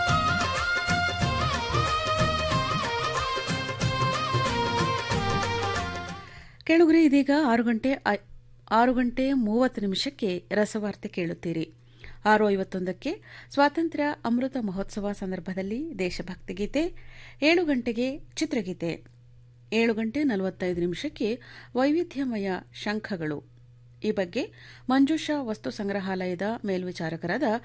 ಕೇಳುಗರೆ ಇದೀಗ ಆರು ಗಂಟೆ ಐ- ಆರು ಗಂಟೆ ಮೂವತ್ತು ನಿಮಿಷಕ್ಕೆ ರಸವಾರ್ತೆ ಕೇಳುತ್ತೀರಿ ಆರು ಐವತ್ತೊಂದಕ್ಕೆ ಸ್ವಾತಂತ್ರ್ಯ ಅಮೃತ ಮಹೋತ್ಸವ ಸಂದರ್ಭದಲ್ಲಿ ದೇಶಭಕ್ತಿ ಗೀತೆ ಏಳು ಗಂಟೆಗೆ ಚಿತ್ರಗೀತೆ ಏಳು ಗಂಟೆ ನಲವತ್ತೈದು ನಿಮಿಷಕ್ಕೆ ವೈವಿಧ್ಯಮಯ ಶಂಖಗಳು ಈ ಬಗ್ಗೆ ಮಂಜುಷಾ ವಸ್ತು ಸಂಗ್ರಹಾಲಯದ ಮೇಲ್ವಿಚಾರಕರಾದ